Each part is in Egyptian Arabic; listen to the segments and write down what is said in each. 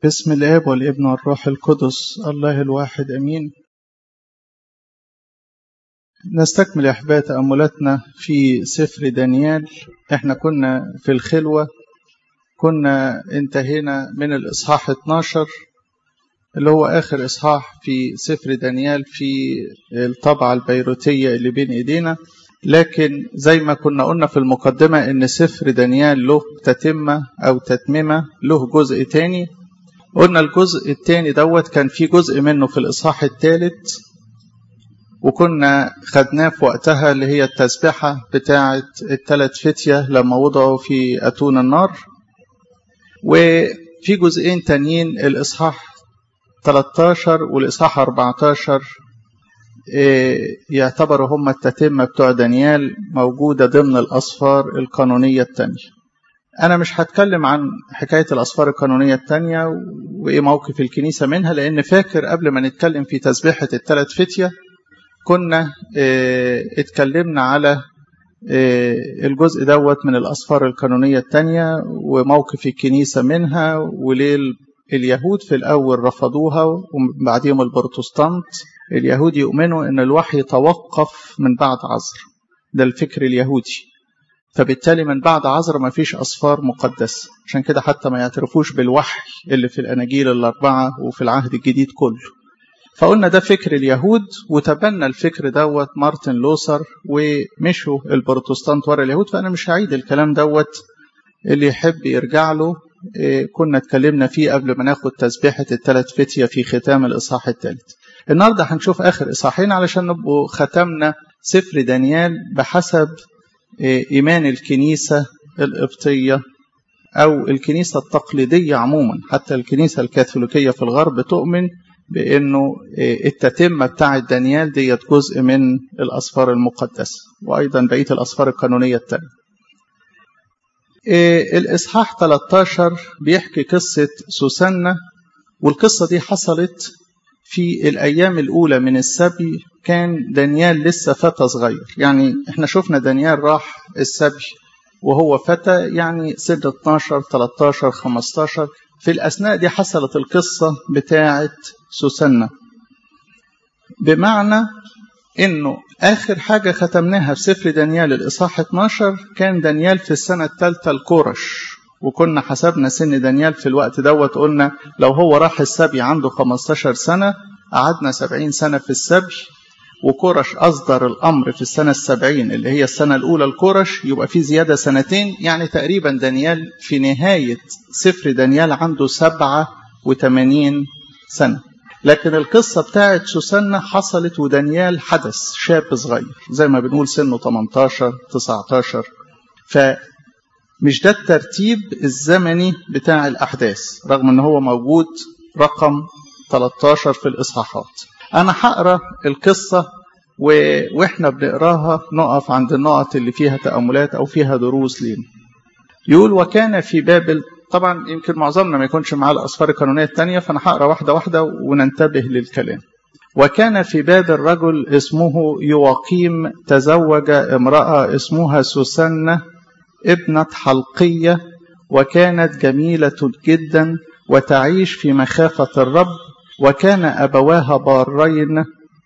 باسم الاب والابن والروح القدس الله الواحد امين نستكمل يا احباب تاملاتنا في سفر دانيال احنا كنا في الخلوه كنا انتهينا من الاصحاح 12 اللي هو اخر اصحاح في سفر دانيال في الطبعه البيروتيه اللي بين ايدينا لكن زي ما كنا قلنا في المقدمه ان سفر دانيال له تتمه او تتممه له جزء تاني قلنا الجزء الثاني دوت كان في جزء منه في الإصحاح الثالث وكنا خدناه في وقتها اللي هي التسبحة بتاعة الثلاث فتية لما وضعوا في أتون النار وفي جزئين تانيين الإصحاح 13 والإصحاح 14 يعتبروا هم التتمة بتوع دانيال موجودة ضمن الأصفار القانونية التانية أنا مش هتكلم عن حكاية الأسفار القانونية التانية وإيه موقف الكنيسة منها لأن فاكر قبل ما نتكلم في تسبيحة الثلاث فتية كنا اه اتكلمنا على اه الجزء دوت من الأسفار القانونية التانية وموقف الكنيسة منها وليه اليهود في الأول رفضوها وبعدهم البروتستانت اليهود يؤمنوا أن الوحي توقف من بعد عصر ده الفكر اليهودي فبالتالي من بعد عذر ما فيش أصفار مقدسة عشان كده حتى ما يعترفوش بالوحي اللي في الأناجيل الأربعة وفي العهد الجديد كله فقلنا ده فكر اليهود وتبنى الفكر دوت مارتن لوثر ومشوا البروتستانت ورا اليهود فأنا مش هعيد الكلام دوت اللي يحب يرجع له كنا اتكلمنا فيه قبل ما ناخد تسبيحة الثلاث فتية في ختام الإصحاح الثالث النهاردة هنشوف آخر إصحاحين علشان نبقوا ختمنا سفر دانيال بحسب إيمان الكنيسة القبطية أو الكنيسة التقليدية عموما حتى الكنيسة الكاثوليكية في الغرب تؤمن بأنه التتمة بتاعة دانيال ديت جزء من الأسفار المقدسة وأيضا بقية الأسفار القانونية التانية الإصحاح 13 بيحكي قصة سوسنة والقصة دي حصلت في الأيام الأولى من السبي كان دانيال لسه فتى صغير يعني احنا شفنا دانيال راح السبي وهو فتى يعني سن 12 13 15 في الأثناء دي حصلت القصة بتاعة سوسنة بمعنى انه اخر حاجة ختمناها في سفر دانيال الاصحاح 12 كان دانيال في السنة الثالثة لكورش وكنا حسبنا سن دانيال في الوقت دوت قلنا لو هو راح السبي عنده 15 سنة قعدنا 70 سنة في السبي وكورش أصدر الأمر في السنة السبعين اللي هي السنة الأولى لكورش يبقى في زيادة سنتين يعني تقريبا دانيال في نهاية سفر دانيال عنده سبعة وثمانين سنة لكن القصة بتاعت سوسنة حصلت ودانيال حدث شاب صغير زي ما بنقول سنه 18 19 فمش ده الترتيب الزمني بتاع الأحداث رغم ان هو موجود رقم 13 في الإصحاحات أنا هقرا القصة و... وإحنا بنقراها نقف عند النقط اللي فيها تأملات أو فيها دروس لينا. يقول وكان في بابل طبعا يمكن معظمنا ما يكونش معاه الأسفار القانونية الثانية فأنا هقرا واحدة واحدة وننتبه للكلام. وكان في بابل رجل اسمه يواقيم تزوج امرأة اسمها سوسنة ابنة حلقية وكانت جميلة جدا وتعيش في مخافة الرب وكان أبواها بارين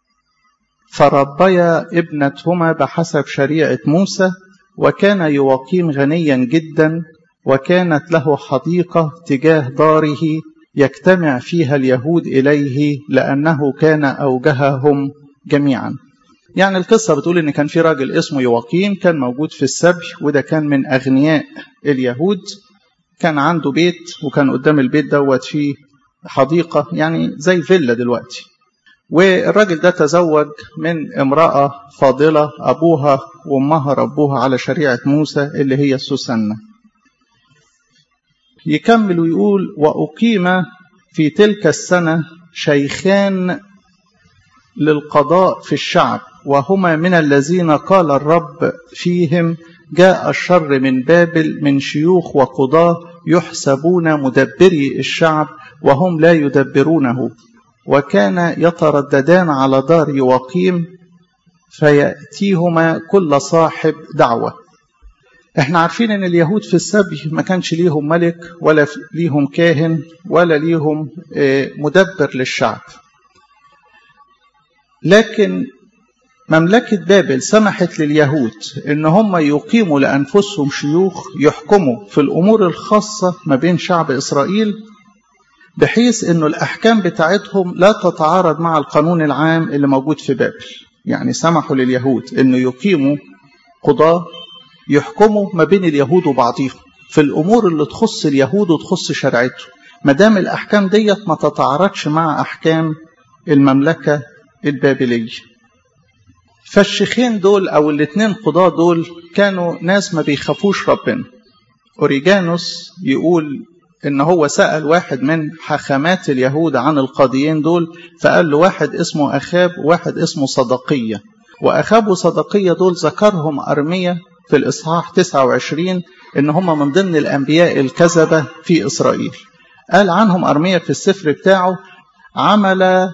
فربيا ابنتهما بحسب شريعة موسى وكان يواقيم غنيا جدا وكانت له حديقة تجاه داره يجتمع فيها اليهود إليه لأنه كان أوجههم جميعا يعني القصة بتقول إن كان في راجل اسمه يواقيم كان موجود في السبي وده كان من أغنياء اليهود كان عنده بيت وكان قدام البيت دوت فيه حديقة يعني زي فيلا دلوقتي والراجل ده تزوج من امرأة فاضلة أبوها وأمها ربوها على شريعة موسى اللي هي سوسنة يكمل ويقول وأقيم في تلك السنة شيخان للقضاء في الشعب وهما من الذين قال الرب فيهم جاء الشر من بابل من شيوخ وقضاة يحسبون مدبري الشعب وهم لا يدبرونه وكان يترددان على دار يواقيم فيأتيهما كل صاحب دعوة احنا عارفين ان اليهود في السبي ما كانش ليهم ملك ولا ليهم كاهن ولا ليهم مدبر للشعب لكن مملكة بابل سمحت لليهود ان هم يقيموا لانفسهم شيوخ يحكموا في الامور الخاصة ما بين شعب اسرائيل بحيث انه الاحكام بتاعتهم لا تتعارض مع القانون العام اللي موجود في بابل يعني سمحوا لليهود انه يقيموا قضاة يحكموا ما بين اليهود وبعضهم في الامور اللي تخص اليهود وتخص شريعته ما دام الاحكام ديت ما تتعارضش مع احكام المملكه البابليه فالشيخين دول او الاثنين قضاة دول كانوا ناس ما بيخافوش ربنا اوريجانوس يقول ان هو سأل واحد من حاخامات اليهود عن القاضيين دول فقال له واحد اسمه اخاب وواحد اسمه صدقية واخاب وصدقية دول ذكرهم ارمية في الاصحاح 29 ان هم من ضمن الانبياء الكذبة في اسرائيل قال عنهم ارمية في السفر بتاعه عمل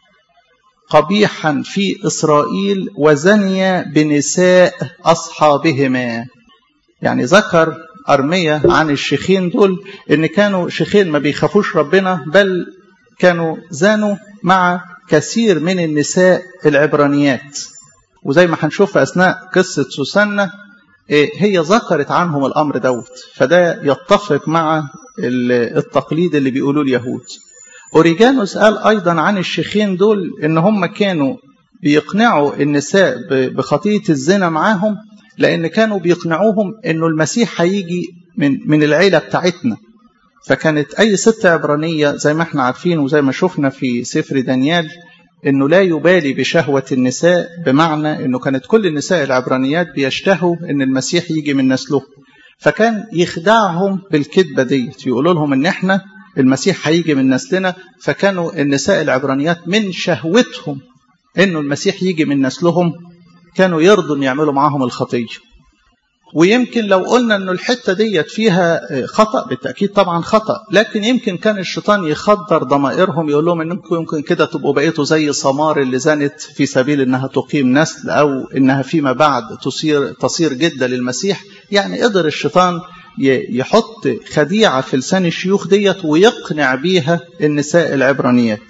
قبيحا في إسرائيل وزني بنساء أصحابهما يعني ذكر أرمية عن الشيخين دول إن كانوا شيخين ما بيخافوش ربنا بل كانوا زانوا مع كثير من النساء العبرانيات وزي ما هنشوف في أثناء قصة سوسنة هي ذكرت عنهم الأمر دوت فده يتفق مع التقليد اللي بيقولوه اليهود أوريجانوس قال أيضا عن الشيخين دول إن هم كانوا بيقنعوا النساء بخطية الزنا معاهم لأن كانوا بيقنعوهم إنه المسيح هيجي من من العيلة بتاعتنا فكانت أي ست عبرانية زي ما احنا عارفين وزي ما شفنا في سفر دانيال إنه لا يبالي بشهوة النساء بمعنى إنه كانت كل النساء العبرانيات بيشتهوا إن المسيح يجي من نسله فكان يخدعهم بالكذبة ديت يقولوا لهم إن احنا المسيح هيجي من نسلنا فكانوا النساء العبرانيات من شهوتهم انه المسيح يجي من نسلهم كانوا يرضوا ان يعملوا معاهم الخطيه ويمكن لو قلنا انه الحته ديت فيها خطا بالتاكيد طبعا خطا لكن يمكن كان الشيطان يخدر ضمائرهم يقول لهم انكم يمكن كده تبقوا بقيتوا زي سمار اللي زنت في سبيل انها تقيم نسل او انها فيما بعد تصير تصير جده للمسيح يعني قدر الشيطان يحط خديعة في لسان الشيوخ ديت ويقنع بيها النساء العبرانيات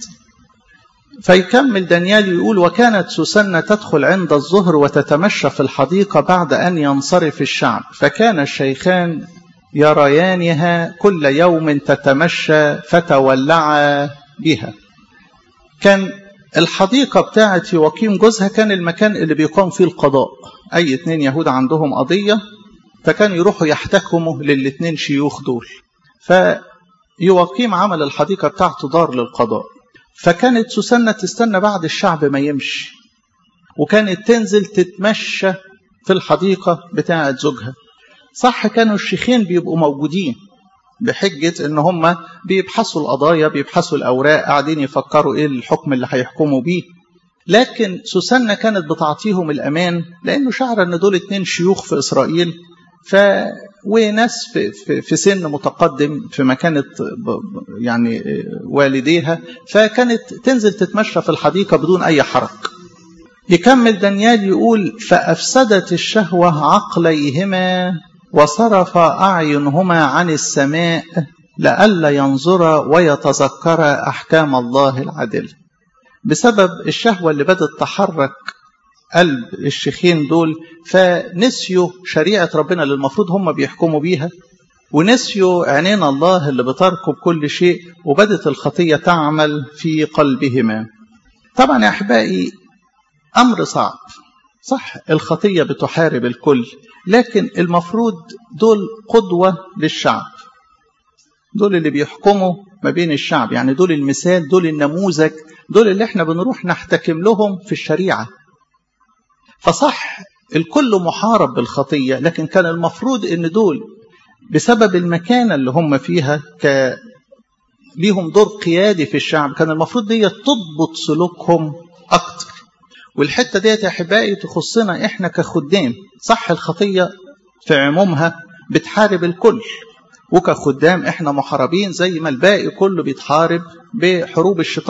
فيكمل دانيال يقول وكانت سوسنة تدخل عند الظهر وتتمشى في الحديقة بعد أن ينصرف الشعب فكان الشيخان يريانها كل يوم تتمشى فتولعا بها كان الحديقة بتاعة يواقيم جوزها كان المكان اللي بيقام فيه القضاء أي اتنين يهود عندهم قضية فكانوا يروحوا يحتكموا للاثنين شيوخ دول فيواقيم عمل الحديقة بتاعته دار للقضاء فكانت سوسنة تستنى بعد الشعب ما يمشي وكانت تنزل تتمشى في الحديقة بتاعة زوجها صح كانوا الشيخين بيبقوا موجودين بحجة ان هم بيبحثوا القضايا بيبحثوا الاوراق قاعدين يفكروا ايه الحكم اللي هيحكموا بيه لكن سوسنة كانت بتعطيهم الامان لانه شعر ان دول اتنين شيوخ في اسرائيل ف وناس في, في, في سن متقدم في مكانة يعني والديها فكانت تنزل تتمشى في الحديقة بدون أي حرج يكمل دانيال يقول فأفسدت الشهوة عقليهما وصرف أعينهما عن السماء لئلا ينظر ويتذكر أحكام الله العدل بسبب الشهوة اللي بدأت تحرك قلب الشيخين دول فنسيوا شريعة ربنا اللي المفروض هم بيحكموا بيها ونسيوا عينين الله اللي بتركب كل شيء وبدت الخطية تعمل في قلبهما طبعا يا أحبائي أمر صعب صح الخطية بتحارب الكل لكن المفروض دول قدوة للشعب دول اللي بيحكموا ما بين الشعب يعني دول المثال دول النموذج دول اللي احنا بنروح نحتكم لهم في الشريعة فصح الكل محارب بالخطية لكن كان المفروض ان دول بسبب المكانة اللي هم فيها ك ليهم دور قيادي في الشعب كان المفروض دي تضبط سلوكهم أكتر والحتة ديت يا أحبائي تخصنا إحنا كخدام صح الخطية في عمومها بتحارب الكل وكخدام إحنا محاربين زي ما الباقي كله بيتحارب بحروب الشيطان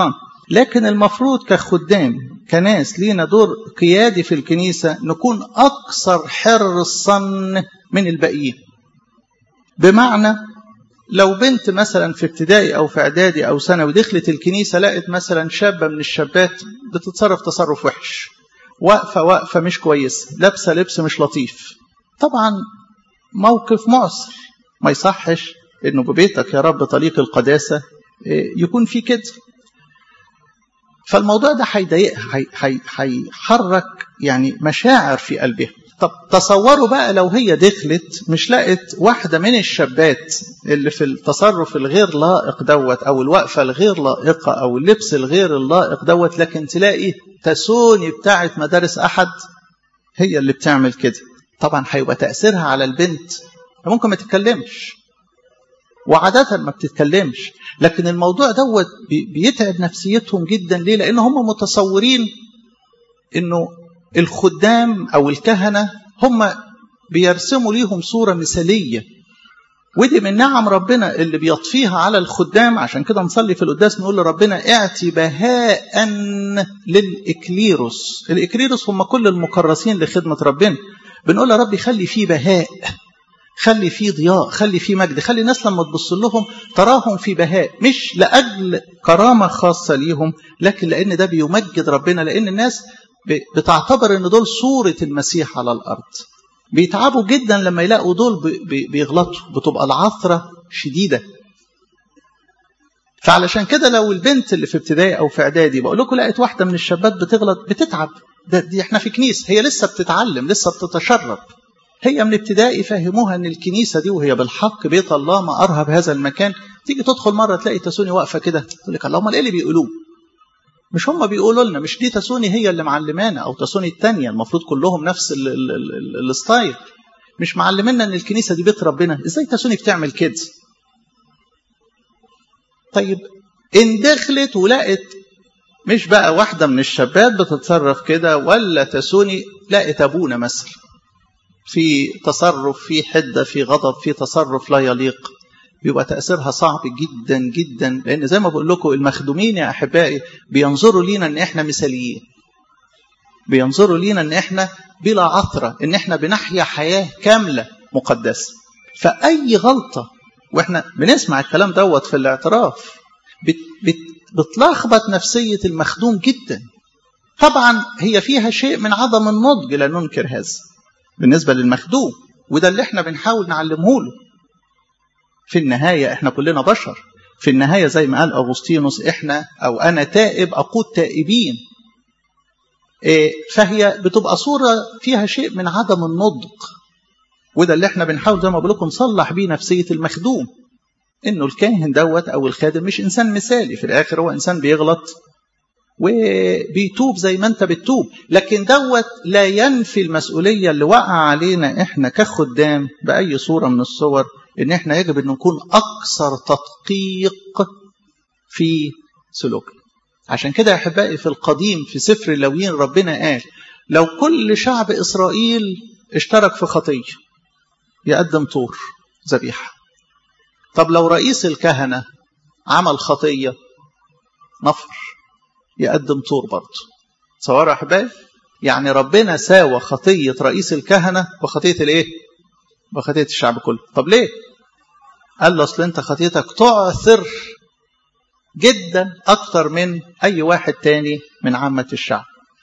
لكن المفروض كخدام كناس لينا دور قيادي في الكنيسة نكون أكثر حرصا من الباقيين بمعنى لو بنت مثلا في ابتدائي أو في إعدادي أو ثانوي دخلت الكنيسة لقت مثلا شابة من الشابات بتتصرف تصرف وحش واقفة واقفة مش كويسة لابسة لبس مش لطيف طبعا موقف معسر ما يصحش انه ببيتك يا رب طريق القداسة يكون في كده فالموضوع ده هيضايقها هيحرك يعني مشاعر في قلبها طب تصوروا بقى لو هي دخلت مش لقت واحدة من الشابات اللي في التصرف الغير لائق دوت أو الوقفة الغير لائقة أو اللبس الغير اللائق دوت لكن تلاقي تسوني بتاعت مدارس أحد هي اللي بتعمل كده طبعا هيبقى تأثيرها على البنت ممكن ما تتكلمش وعادة ما بتتكلمش لكن الموضوع دوت بيتعب نفسيتهم جدا ليه لأن هم متصورين انه الخدام او الكهنة هم بيرسموا ليهم صورة مثالية ودي من نعم ربنا اللي بيطفيها على الخدام عشان كده نصلي في القداس نقول لربنا اعطي بهاء للإكليروس الإكليروس هم كل المكرسين لخدمة ربنا بنقول يا رب خلي فيه بهاء خلي فيه ضياء خلي فيه مجد خلي الناس لما تبص لهم تراهم في بهاء مش لأجل كرامة خاصة ليهم لكن لأن ده بيمجد ربنا لأن الناس بتعتبر ان دول صورة المسيح على الأرض بيتعبوا جدا لما يلاقوا دول بيغلطوا بتبقى العثرة شديدة فعلشان كده لو البنت اللي في ابتدائي او في اعدادي بقول لكم لقيت واحده من الشابات بتغلط بتتعب ده دي احنا في كنيسه هي لسه بتتعلم لسه بتتشرب هي من ابتدائي فهموها ان الكنيسه دي وهي بالحق بيت الله ما ارهب هذا المكان تيجي تدخل مره تلاقي تسوني واقفه كده تقول لك اللهم ايه اللي بيقولوه مش هم بيقولوا لنا مش دي تسوني هي اللي معلمانا او تسوني الثانيه المفروض كلهم نفس الستايل مش معلمينا ان الكنيسه دي بيت ربنا ازاي تسوني بتعمل كده طيب ان دخلت ولقت مش بقى واحده من الشابات بتتصرف كده ولا تسوني لقت ابونا مثلا في تصرف في حده في غضب في تصرف لا يليق بيبقى تأثيرها صعب جدا جدا لأن زي ما بقول لكم المخدومين يا أحبائي بينظروا لينا إن إحنا مثاليين بينظروا لينا إن إحنا بلا عثرة إن إحنا بنحيا حياة كاملة مقدسة فأي غلطة وإحنا بنسمع الكلام دوت في الاعتراف بت بت بتلخبط نفسية المخدوم جدا طبعا هي فيها شيء من عدم النضج لا ننكر هذا بالنسبة للمخدوم وده اللي احنا بنحاول نعلمه له في النهاية احنا كلنا بشر في النهاية زي ما قال أغسطينوس احنا أو أنا تائب أقود تائبين إيه فهي بتبقى صورة فيها شيء من عدم النضج وده اللي احنا بنحاول زي ما بقول لكم نصلح بيه نفسية المخدوم انه الكاهن دوت او الخادم مش انسان مثالي في الاخر هو انسان بيغلط وبيتوب زي ما انت بتتوب لكن دوت لا ينفي المسؤولية اللي وقع علينا احنا كخدام بأي صورة من الصور ان احنا يجب ان نكون اكثر تدقيق في سلوكنا عشان كده يا احبائي في القديم في سفر اللويين ربنا قال لو كل شعب اسرائيل اشترك في خطيه يقدم طور ذبيحه طب لو رئيس الكهنه عمل خطيه نفر يقدم طور برضه صور يا احبائي يعني ربنا ساوى خطيه رئيس الكهنه بخطيه الايه بخطيه الشعب كله طب ليه قال له اصل انت خطيتك تعثر جدا اكتر من اي واحد تاني من عامه الشعب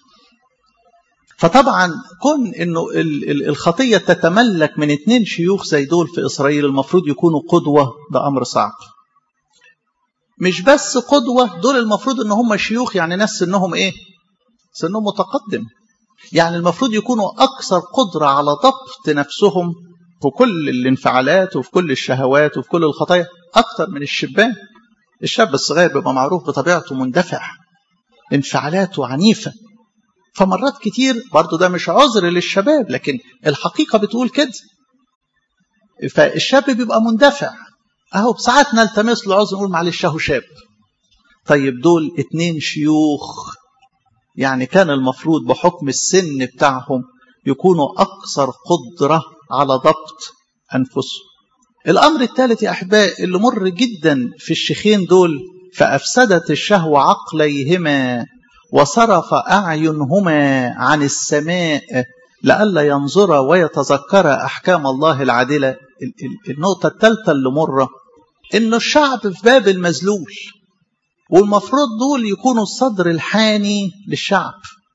فطبعا كون انه الخطيه تتملك من اتنين شيوخ زي دول في اسرائيل المفروض يكونوا قدوه ده امر صعب مش بس قدوه دول المفروض ان هم شيوخ يعني ناس سنهم ايه سنهم متقدم يعني المفروض يكونوا اكثر قدره على ضبط نفسهم في كل الانفعالات وفي كل الشهوات وفي كل الخطايا أكتر من الشبان الشاب الصغير بيبقى معروف بطبيعته مندفع انفعالاته عنيفة فمرات كتير برضو ده مش عذر للشباب لكن الحقيقة بتقول كده فالشاب بيبقى مندفع اهو بساعات نلتمس له عذر نقول معلش اهو شاب طيب دول اتنين شيوخ يعني كان المفروض بحكم السن بتاعهم يكونوا أكثر قدرة على ضبط أنفسهم الأمر الثالث يا أحباء اللي مر جدا في الشيخين دول فأفسدت الشهوة عقليهما وصرف أعينهما عن السماء لئلا ينظر ويتذكر أحكام الله العادلة النقطة الثالثة اللي مرة إن الشعب في باب المذلول والمفروض دول يكونوا الصدر الحاني للشعب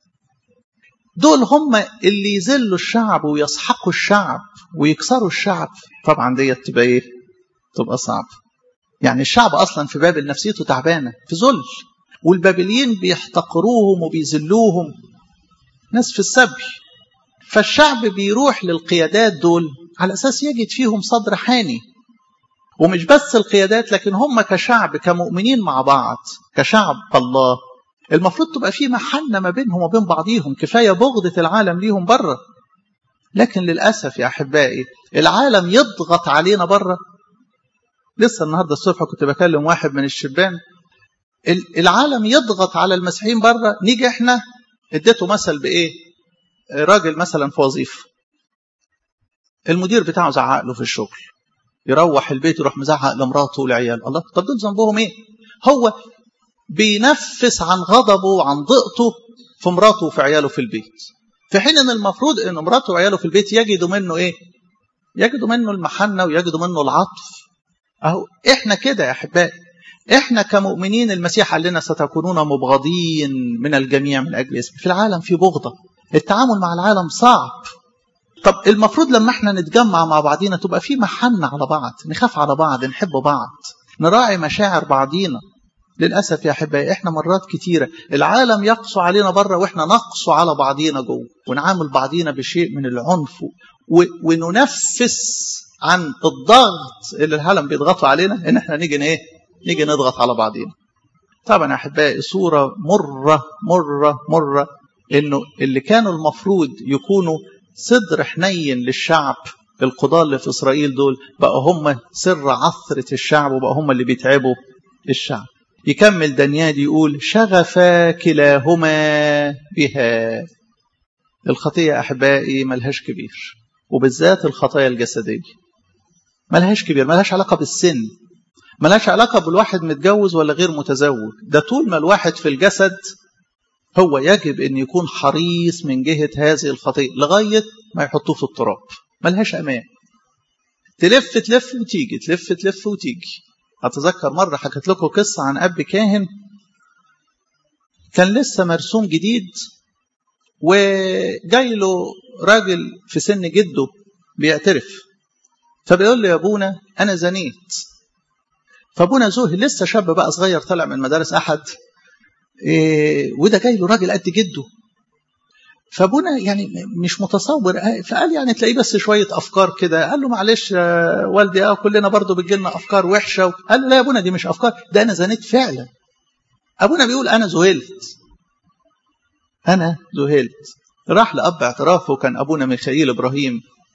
دول هم اللي يذلوا الشعب ويسحقوا الشعب ويكسروا الشعب طبعا ديت تبقى ايه تبقى صعب يعني الشعب اصلا في بابل نفسيته تعبانه في ذل والبابليين بيحتقروهم وبيذلوهم ناس في السبي فالشعب بيروح للقيادات دول على اساس يجد فيهم صدر حاني ومش بس القيادات لكن هم كشعب كمؤمنين مع بعض كشعب الله المفروض تبقى في محنة ما بينهم وبين بعضيهم كفاية بغضة العالم ليهم بره لكن للأسف يا أحبائي العالم يضغط علينا بره لسه النهاردة الصبح كنت بكلم واحد من الشبان العالم يضغط على المسيحيين بره نيجي احنا اديته مثل بايه راجل مثلا في وظيفه المدير بتاعه زعق له في الشغل يروح البيت يروح مزعق لمراته ولعياله الله طب دول ذنبهم ايه هو بينفس عن غضبه وعن ضيقته في مراته وفي عياله في البيت في حين ان المفروض ان مراته وعياله في البيت يجدوا منه ايه يجدوا منه المحنه ويجدوا منه العطف اهو احنا كده يا احبائي احنا كمؤمنين المسيح قال لنا ستكونون مبغضين من الجميع من اجل اسمي في العالم في بغضه التعامل مع العالم صعب طب المفروض لما احنا نتجمع مع بعضينا تبقى في محنة على بعض نخاف على بعض نحب بعض نراعي مشاعر بعضينا للأسف يا أحبائي إحنا مرات كتيرة العالم يقسو علينا بره وإحنا نقسو على بعضينا جوه ونعامل بعضينا بشيء من العنف وننفس عن الضغط اللي العالم بيضغطوا علينا إن إحنا نيجي إيه؟ نيجي نضغط على بعضينا. طبعا يا أحبائي صورة مرة مرة مرة إنه اللي كانوا المفروض يكونوا صدر حنين للشعب القضاة اللي في إسرائيل دول بقوا هم سر عثرة الشعب وبقوا هم اللي بيتعبوا الشعب يكمل دانيال يقول شغف كلاهما بها الخطية أحبائي ملهاش كبير وبالذات الخطايا الجسدية ملهاش كبير ملهاش علاقة بالسن ملهاش علاقة بالواحد متجوز ولا غير متزوج ده طول ما الواحد في الجسد هو يجب أن يكون حريص من جهة هذه الخطية لغاية ما يحطوه في التراب ملهاش أمان تلف تلف وتيجي تلف تلف وتيجي أتذكر مرة حكيت لكم قصة عن أب كاهن كان لسه مرسوم جديد وجاي له راجل في سن جده بيعترف فبيقول له يا ابونا انا زنيت فابونا زوهي لسه شاب بقى صغير طالع من مدارس احد إيه وده جاي له راجل قد جده فابونا يعني مش متصور فقال يعني تلاقيه بس شويه افكار كده قال له معلش يا والدي اه كلنا برضه بتجي لنا افكار وحشه قال له لا يا ابونا دي مش افكار ده انا زنيت فعلا ابونا بيقول انا ذهلت انا ذهلت راح لاب اعترافه كان ابونا ميخائيل ابراهيم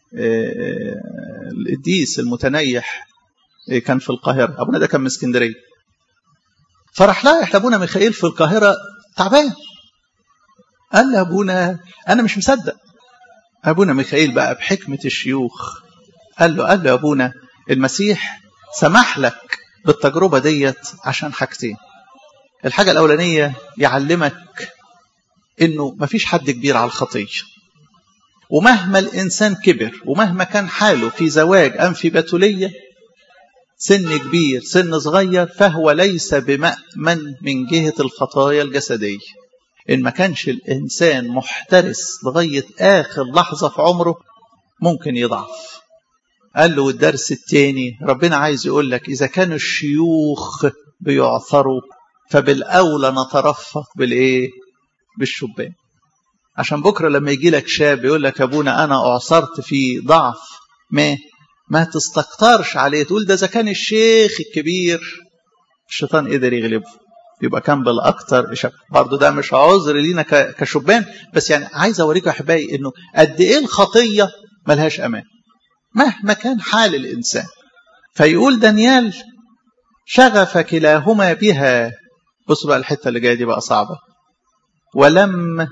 القديس المتنيح كان في القاهره ابونا ده كان من اسكندريه فراح لايح لابونا ميخائيل في القاهره تعبان قال له ابونا انا مش مصدق ابونا ميخائيل بقى بحكمه الشيوخ قال له قال له يا ابونا المسيح سمح لك بالتجربه ديت عشان حاجتين الحاجه الاولانيه يعلمك انه مفيش حد كبير على الخطيه ومهما الانسان كبر ومهما كان حاله في زواج ام في بتوليه سن كبير سن صغير فهو ليس بمأمن من جهة الخطايا الجسدية إن ما كانش الإنسان محترس لغاية آخر لحظة في عمره ممكن يضعف قال له الدرس الثاني ربنا عايز يقول لك إذا كانوا الشيوخ بيعثروا فبالأولى نترفق بالإيه بالشبان عشان بكرة لما يجي لك شاب يقول لك أبونا أنا أعصرت في ضعف ما ما تستكترش عليه تقول ده إذا كان الشيخ الكبير الشيطان قدر يغلبه يبقى كان بالاكثر برضه ده مش عذر لينا كشبان بس يعني عايز اوريكم يا احبائي انه قد ايه الخطيه ملهاش امان مهما كان حال الانسان فيقول دانيال شغف كلاهما بها بصوا بقى الحته اللي جايه دي بقى صعبه ولم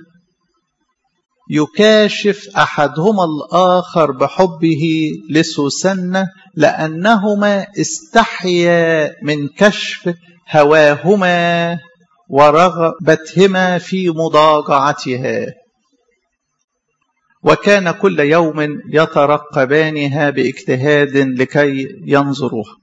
يكاشف احدهما الاخر بحبه لسوسنه لانهما استحيا من كشف هواهما ورغبتهما في مضاجعتها وكان كل يوم يترقبانها باجتهاد لكي ينظروها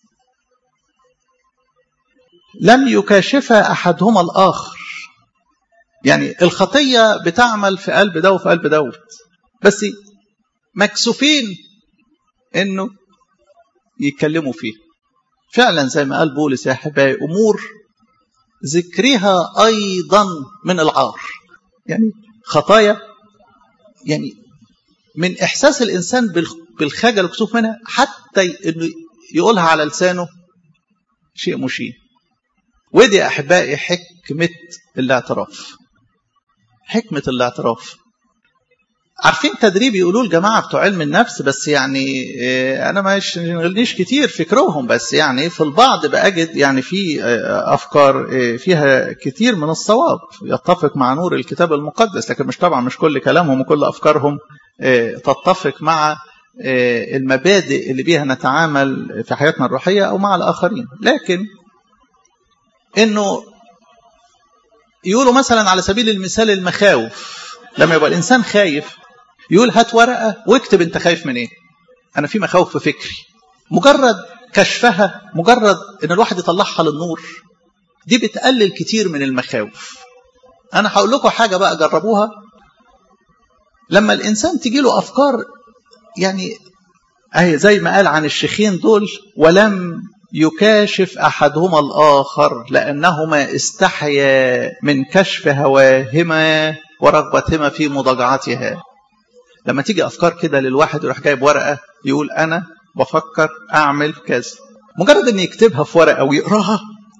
لم يكاشفها احدهما الاخر يعني الخطيه بتعمل في قلب ده وفي قلب دوت بس مكسوفين انه يتكلموا فيه فعلا زي ما قال بولس يا احبائي امور ذكرها ايضا من العار يعني خطايا يعني من احساس الانسان بالخجل والكسوف منها حتى انه يقولها على لسانه شيء مشين ودي احبائي حكمه الاعتراف حكمه الاعتراف عارفين تدريب يقولوه الجماعه بتوع علم النفس بس يعني انا ما يشغلنيش كتير فكرهم بس يعني في البعض بأجد يعني في افكار فيها كتير من الصواب يتفق مع نور الكتاب المقدس لكن مش طبعا مش كل كلامهم وكل افكارهم تتفق مع المبادئ اللي بيها نتعامل في حياتنا الروحيه او مع الاخرين لكن انه يقولوا مثلا على سبيل المثال المخاوف لما يبقى الانسان خايف يقول هات ورقه واكتب انت خايف من ايه انا في مخاوف في فكري مجرد كشفها مجرد ان الواحد يطلعها للنور دي بتقلل كتير من المخاوف انا هقول لكم حاجه بقى جربوها لما الانسان تجي له افكار يعني اهي زي ما قال عن الشيخين دول ولم يكاشف احدهما الاخر لانهما استحيا من كشف هواهما ورغبتهما في مضاجعتها لما تيجي افكار كده للواحد يروح جايب ورقه يقول انا بفكر اعمل كذا مجرد ان يكتبها في ورقه ويقراها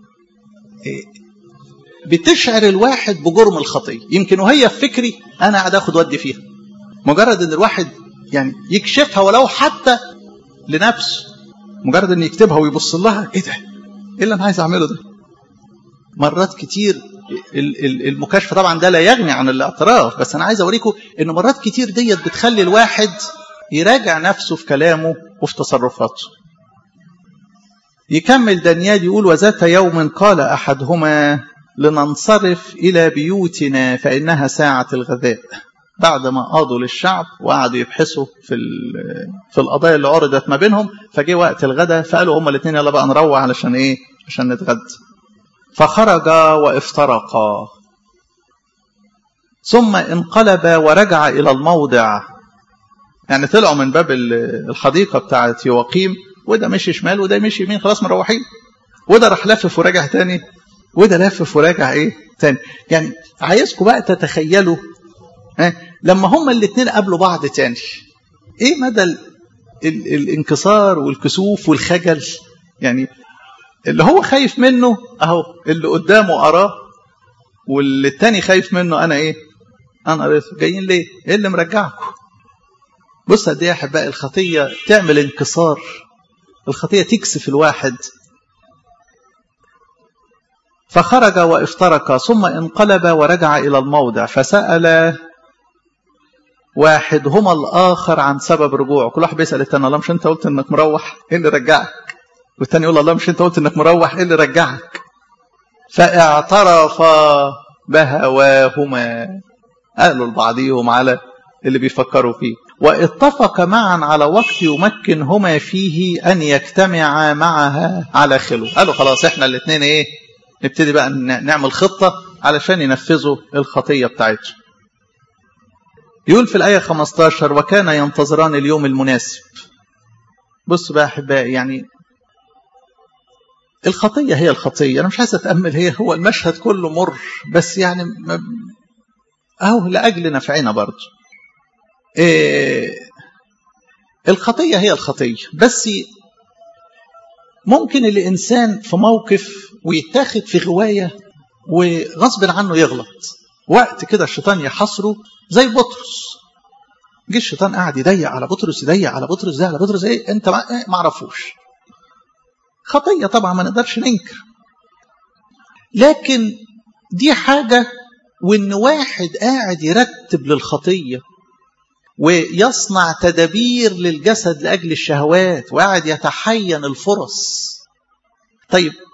بتشعر الواحد بجرم الخطيه يمكن وهي في فكري انا قاعد اخد ودي فيها مجرد ان الواحد يعني يكشفها ولو حتى لنفسه مجرد ان يكتبها ويبص لها ايه ده ايه اللي انا عايز اعمله ده مرات كتير المكاشفه طبعا ده لا يغني عن الاعتراف بس انا عايز اوريكم ان مرات كتير ديت بتخلي الواحد يراجع نفسه في كلامه وفي تصرفاته يكمل دانيال يقول وذات يوم قال احدهما لننصرف الى بيوتنا فانها ساعه الغذاء بعد ما قضوا للشعب وقعدوا يبحثوا في في القضايا اللي عرضت ما بينهم فجه وقت الغداء فقالوا هما الاثنين يلا بقى نروح علشان ايه عشان نتغدى فخرجا وافترقا ثم انقلب ورجع الى الموضع يعني طلعوا من باب الحديقه بتاعه يواقيم وده مشي شمال وده مشي يمين خلاص مروحين وده راح لفف ورجع تاني وده لفف وراجع ايه تاني يعني عايزكم بقى تتخيلوا ها لما هما الاثنين قابلوا بعض تاني ايه مدى ال ال الانكسار والكسوف والخجل يعني اللي هو خايف منه اهو اللي قدامه اراه واللي التاني خايف منه انا ايه انا رزق جايين ليه ايه اللي مرجعكم بص قد ايه يا احبائي الخطيه تعمل انكسار الخطيه تكسف الواحد فخرج وافترق ثم انقلب ورجع الى الموضع فسال واحدهما الاخر عن سبب رجوعه كل واحد بيسال التاني الله مش انت قلت انك مروح ايه اللي رجعك والتاني يقول الله مش انت قلت انك مروح ايه اللي رجعك فاعترفا بهواهما قالوا لبعضهم على اللي بيفكروا فيه واتفق معا على وقت يمكنهما فيه ان يجتمعا معها على خلو قالوا خلاص احنا الاثنين ايه نبتدي بقى نعمل خطة علشان ينفذوا الخطية بتاعتهم يقول في الآية 15 وكان ينتظران اليوم المناسب بصوا بقى أحبائي يعني الخطية هي الخطية أنا مش عايز أتأمل هي هو المشهد كله مر بس يعني أهو لأجل نفعنا برضه إيه الخطية هي الخطية بس ممكن الإنسان في موقف ويتاخد في غواية وغصب عنه يغلط وقت كده الشيطان يحصره زي بطرس جه الشيطان قاعد يضيق على بطرس يضيق على بطرس ده على بطرس ايه انت ما إيه معرفوش خطية طبعا ما نقدرش ننكر لكن دي حاجة وان واحد قاعد يرتب للخطية ويصنع تدابير للجسد لأجل الشهوات وقاعد يتحين الفرص طيب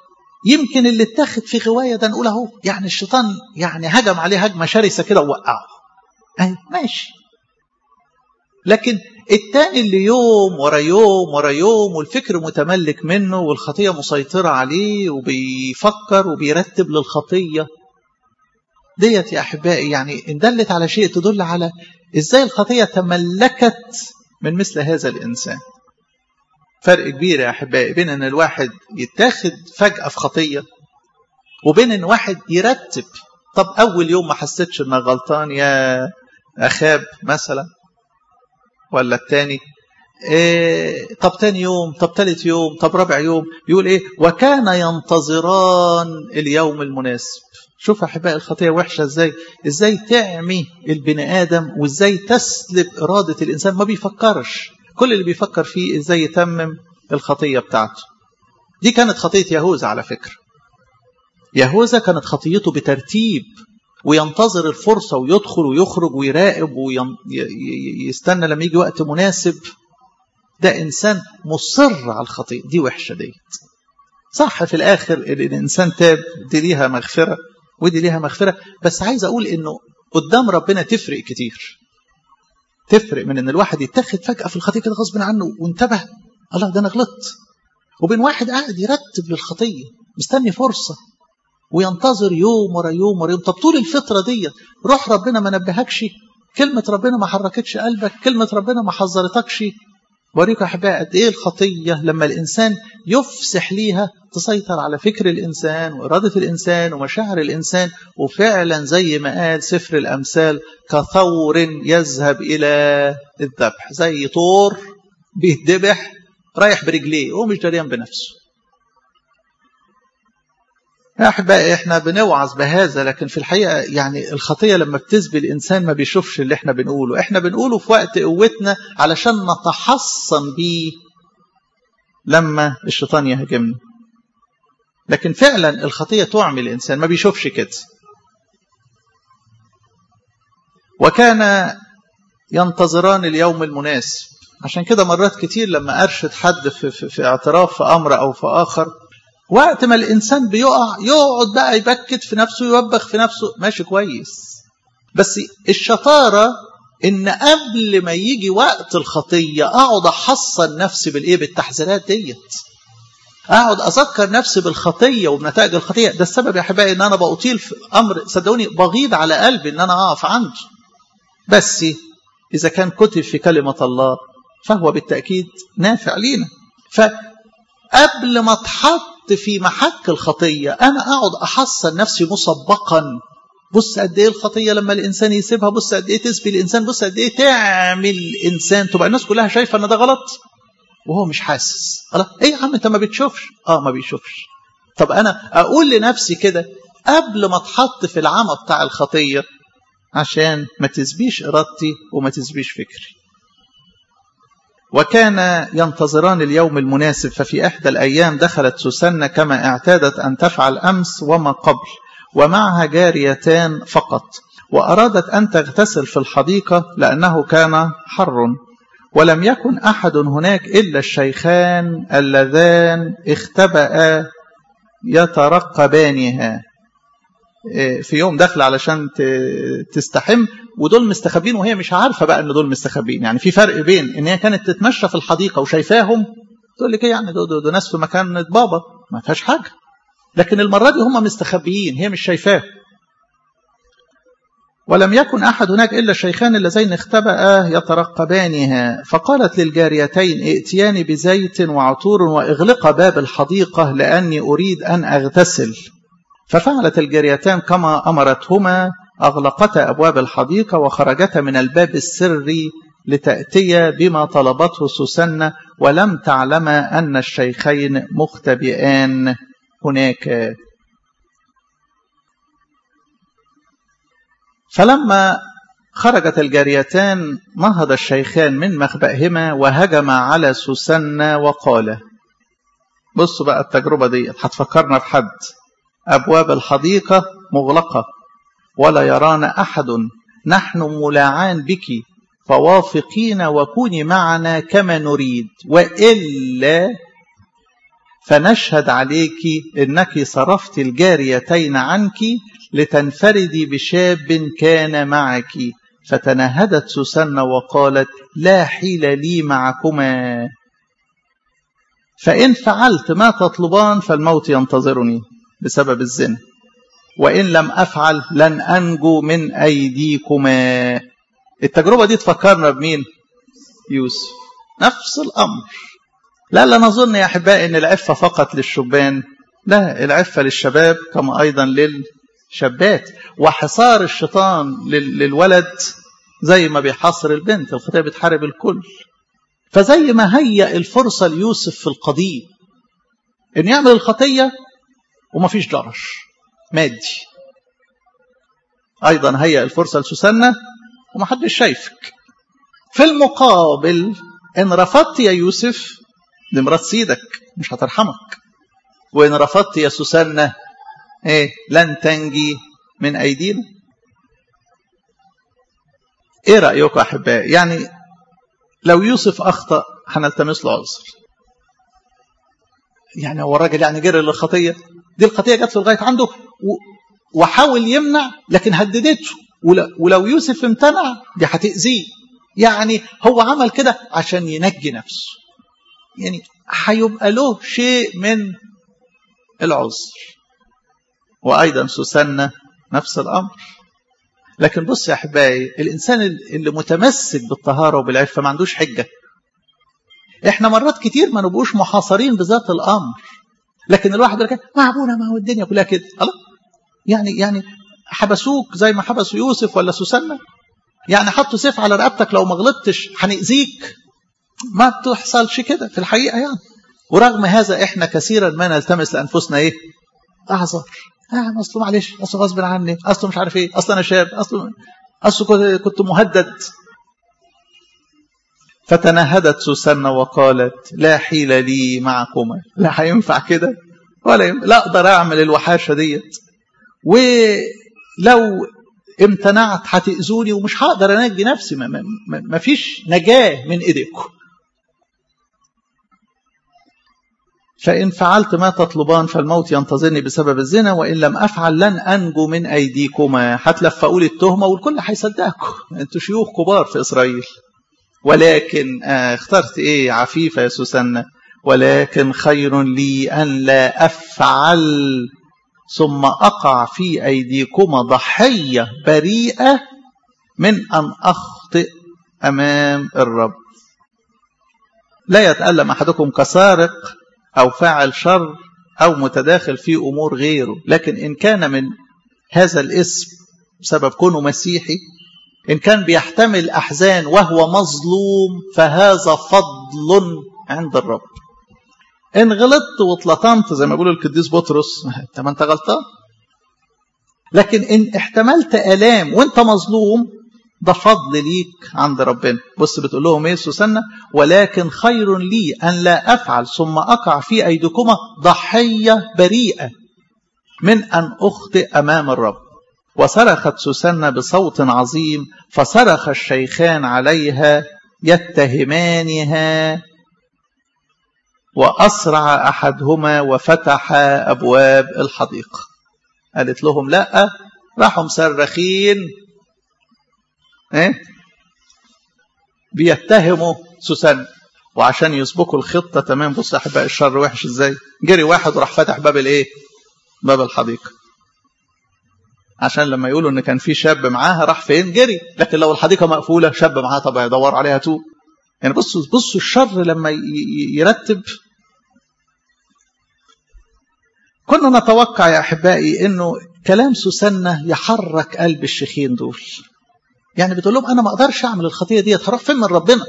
يمكن اللي اتاخد في غوايه ده نقول اهو يعني الشيطان يعني هجم عليه هجمه شرسه كده ووقعه اهي ماشي لكن التاني اللي يوم ورا يوم ورا يوم والفكر متملك منه والخطيه مسيطره عليه وبيفكر وبيرتب للخطيه ديت يا احبائي يعني ان دلت على شيء تدل على ازاي الخطيه تملكت من مثل هذا الانسان فرق كبير يا احبائي بين ان الواحد يتاخد فجاه في خطيه وبين ان واحد يرتب طب اول يوم ما حسيتش انك غلطان يا اخاب مثلا ولا التاني إيه طب تاني يوم طب تالت يوم طب رابع يوم يقول ايه وكان ينتظران اليوم المناسب شوف احبائي الخطيه وحشه ازاي ازاي تعمي البني ادم وازاي تسلب اراده الانسان ما بيفكرش كل اللي بيفكر فيه ازاي يتمم الخطيه بتاعته دي كانت خطيه يهوذا على فكره يهوذا كانت خطيته بترتيب وينتظر الفرصة ويدخل ويخرج ويراقب ويستنى لما يجي وقت مناسب ده إنسان مصر على الخطيئة دي وحشة ديت صح في الآخر الإنسان تاب دي ليها مغفرة ودي ليها مغفرة بس عايز أقول إنه قدام ربنا تفرق كتير تفرق من إن الواحد يتخذ فجأة في الخطيئة كده غصب عنه وانتبه الله ده أنا غلطت وبين واحد قاعد يرتب للخطية مستني فرصة وينتظر يوم ورا يوم ورا يوم طب طول الفترة دي روح ربنا ما نبهكش كلمة ربنا ما حركتش قلبك كلمة ربنا ما حذرتكش بوريكم أحبائي قد إيه الخطية لما الإنسان يفسح ليها تسيطر على فكر الإنسان وإرادة الإنسان ومشاعر الإنسان وفعلا زي ما قال سفر الأمثال كثور يذهب إلى الذبح زي طور بيتذبح رايح برجليه هو مش دريان بنفسه يا أحبائي إحنا بنوعظ بهذا لكن في الحقيقة يعني الخطية لما بتسبي الإنسان ما بيشوفش اللي إحنا بنقوله إحنا بنقوله في وقت قوتنا علشان نتحصن بيه لما الشيطان يهاجمنا لكن فعلا الخطية تعمي الإنسان ما بيشوفش كده وكان ينتظران اليوم المناسب عشان كده مرات كتير لما أرشد حد في, في, في اعتراف في أمر أو في آخر وقت ما الإنسان بيقع يقعد بقى يبكت في نفسه يوبخ في نفسه ماشي كويس بس الشطارة إن قبل ما يجي وقت الخطية أقعد أحصن نفسي بالإيه بالتحذيرات ديت أقعد أذكر نفسي بالخطية وبنتائج الخطية ده السبب يا أحبائي إن أنا بأطيل في أمر صدقوني بغيض على قلبي إن أنا أقف عنده بس إذا كان كتب في كلمة الله فهو بالتأكيد نافع لينا فقبل ما اتحط في محك الخطية أنا أقعد أحصن نفسي مسبقا بص قد ايه الخطيه لما الانسان يسيبها بص قد ايه تسبي الانسان بص قد ايه تعمل انسان تبقى الناس كلها شايفه ان ده غلط وهو مش حاسس الله ايه يا عم انت ما بتشوفش اه ما بيشوفش طب انا اقول لنفسي كده قبل ما اتحط في العمى بتاع الخطيه عشان ما تسبيش ارادتي وما تسبيش فكري وكان ينتظران اليوم المناسب ففي احدى الايام دخلت سوسنه كما اعتادت ان تفعل امس وما قبل ومعها جاريتان فقط وأرادت أن تغتسل في الحديقة لأنه كان حر ولم يكن أحد هناك إلا الشيخان اللذان اختبأ يترقبانها في يوم داخل علشان تستحم ودول مستخبين وهي مش عارفة بقى ان دول مستخبين يعني في فرق بين ان هي كانت تتمشى في الحديقة وشايفاهم تقول لك ايه يعني دول, دول, دول ناس في مكان بابا ما فيهاش حاجة لكن المرة دي هم مستخبيين هي مش شايفاه ولم يكن أحد هناك إلا الشيخان اللذين اختبأ يترقبانها فقالت للجاريتين ائتياني بزيت وعطور واغلق باب الحديقة لأني أريد أن أغتسل ففعلت الجاريتان كما أمرتهما أغلقتا أبواب الحديقة وخرجتا من الباب السري لتأتي بما طلبته سوسنة ولم تعلما أن الشيخين مختبئان هناك فلما خرجت الجاريتان نهض الشيخان من مخبئهما وهجما على سوسنة وقال بصوا بقى التجربة دي هتفكرنا بحد أبواب الحديقة مغلقة ولا يرانا أحد نحن ملاعان بك فوافقين وكوني معنا كما نريد وإلا فنشهد عليك إنك صرفت الجاريتين عنك لتنفردي بشاب كان معك فتنهدت سوسنة وقالت لا حيل لي معكما فإن فعلت ما تطلبان فالموت ينتظرني بسبب الزنا وإن لم أفعل لن أنجو من أيديكما التجربة دي تفكرنا بمين يوسف نفس الأمر لا لا نظن يا أحبائي أن العفة فقط للشبان لا العفة للشباب كما أيضا للشابات وحصار الشيطان للولد زي ما بيحاصر البنت الخطية بتحارب الكل فزي ما هيأ الفرصة ليوسف في القضية أن يعمل الخطية وما فيش ضرر مادي أيضا هيأ الفرصة لسوسنة ومحدش شايفك في المقابل إن رفضت يا يوسف دي مرات سيدك مش هترحمك وإن رفضت يا سوسنة إيه لن تنجي من أيدينا إيه رأيكم أحبائي يعني لو يوسف أخطأ هنلتمس له عذر يعني هو الراجل يعني جري للخطية دي الخطية جت لغاية عنده وحاول يمنع لكن هددته ولو يوسف امتنع دي هتأذيه يعني هو عمل كده عشان ينجي نفسه يعني هيبقى له شيء من العذر وأيضا سوسنة نفس الأمر لكن بص يا أحبائي الإنسان اللي متمسك بالطهارة وبالعفة ما عندوش حجة إحنا مرات كتير ما نبقوش محاصرين بذات الأمر لكن الواحد يقول لك ما أبونا ما هو الدنيا كلها كده الله يعني يعني حبسوك زي ما حبسوا يوسف ولا سوسنة يعني حطوا سيف على رقبتك لو ما غلطتش هنأذيك ما بتحصلش كده في الحقيقة يعني ورغم هذا احنا كثيرا ما نلتمس لأنفسنا ايه اعذر اه اصله معلش اصله غصب عني اصله مش عارف ايه اصله انا شاب اصله اصله كنت مهدد فتنهدت سوسنة وقالت لا حيل لي معكما لا هينفع كده ولا ينفع. لا اقدر اعمل الوحاشه ديت ولو امتنعت هتاذوني ومش هقدر انجي نفسي ما, ما, ما فيش نجاه من ايديكم فإن فعلت ما تطلبان فالموت ينتظرني بسبب الزنا وإن لم أفعل لن أنجو من أيديكما هتلفقوا لي التهمة والكل هيصدقكم أنتوا شيوخ كبار في إسرائيل ولكن آه اخترت إيه عفيفة يا سوسنة ولكن خير لي أن لا أفعل ثم أقع في أيديكما ضحية بريئة من أن أخطئ أمام الرب لا يتألم أحدكم كسارق أو فاعل شر أو متداخل في أمور غيره لكن إن كان من هذا الاسم بسبب كونه مسيحي إن كان بيحتمل أحزان وهو مظلوم فهذا فضل عند الرب إن غلطت واتلطمت زي ما بيقول القديس بطرس أنت ما أنت غلطان لكن إن احتملت آلام وأنت مظلوم ده فضل ليك عند ربنا بص بتقول لهم ايه سوسنة ولكن خير لي أن لا أفعل ثم أقع في أيديكما ضحية بريئة من أن أخطئ أمام الرب وصرخت سوسنة بصوت عظيم فصرخ الشيخان عليها يتهمانها وأسرع أحدهما وفتح أبواب الحديقة قالت لهم لا راحوا مصرخين ايه بيتهموا سوسن وعشان يسبقوا الخطه تمام بص احباء الشر وحش ازاي جري واحد وراح فتح باب الايه باب الحديقه عشان لما يقولوا ان كان في شاب معاها راح فين جري لكن لو الحديقه مقفوله شاب معاها طب يدور عليها تو يعني بصوا بصوا الشر لما يرتب كنا نتوقع يا احبائي انه كلام سوسنه يحرك قلب الشيخين دول يعني بتقول لهم انا ما اقدرش اعمل الخطيه ديت هروح فين من ربنا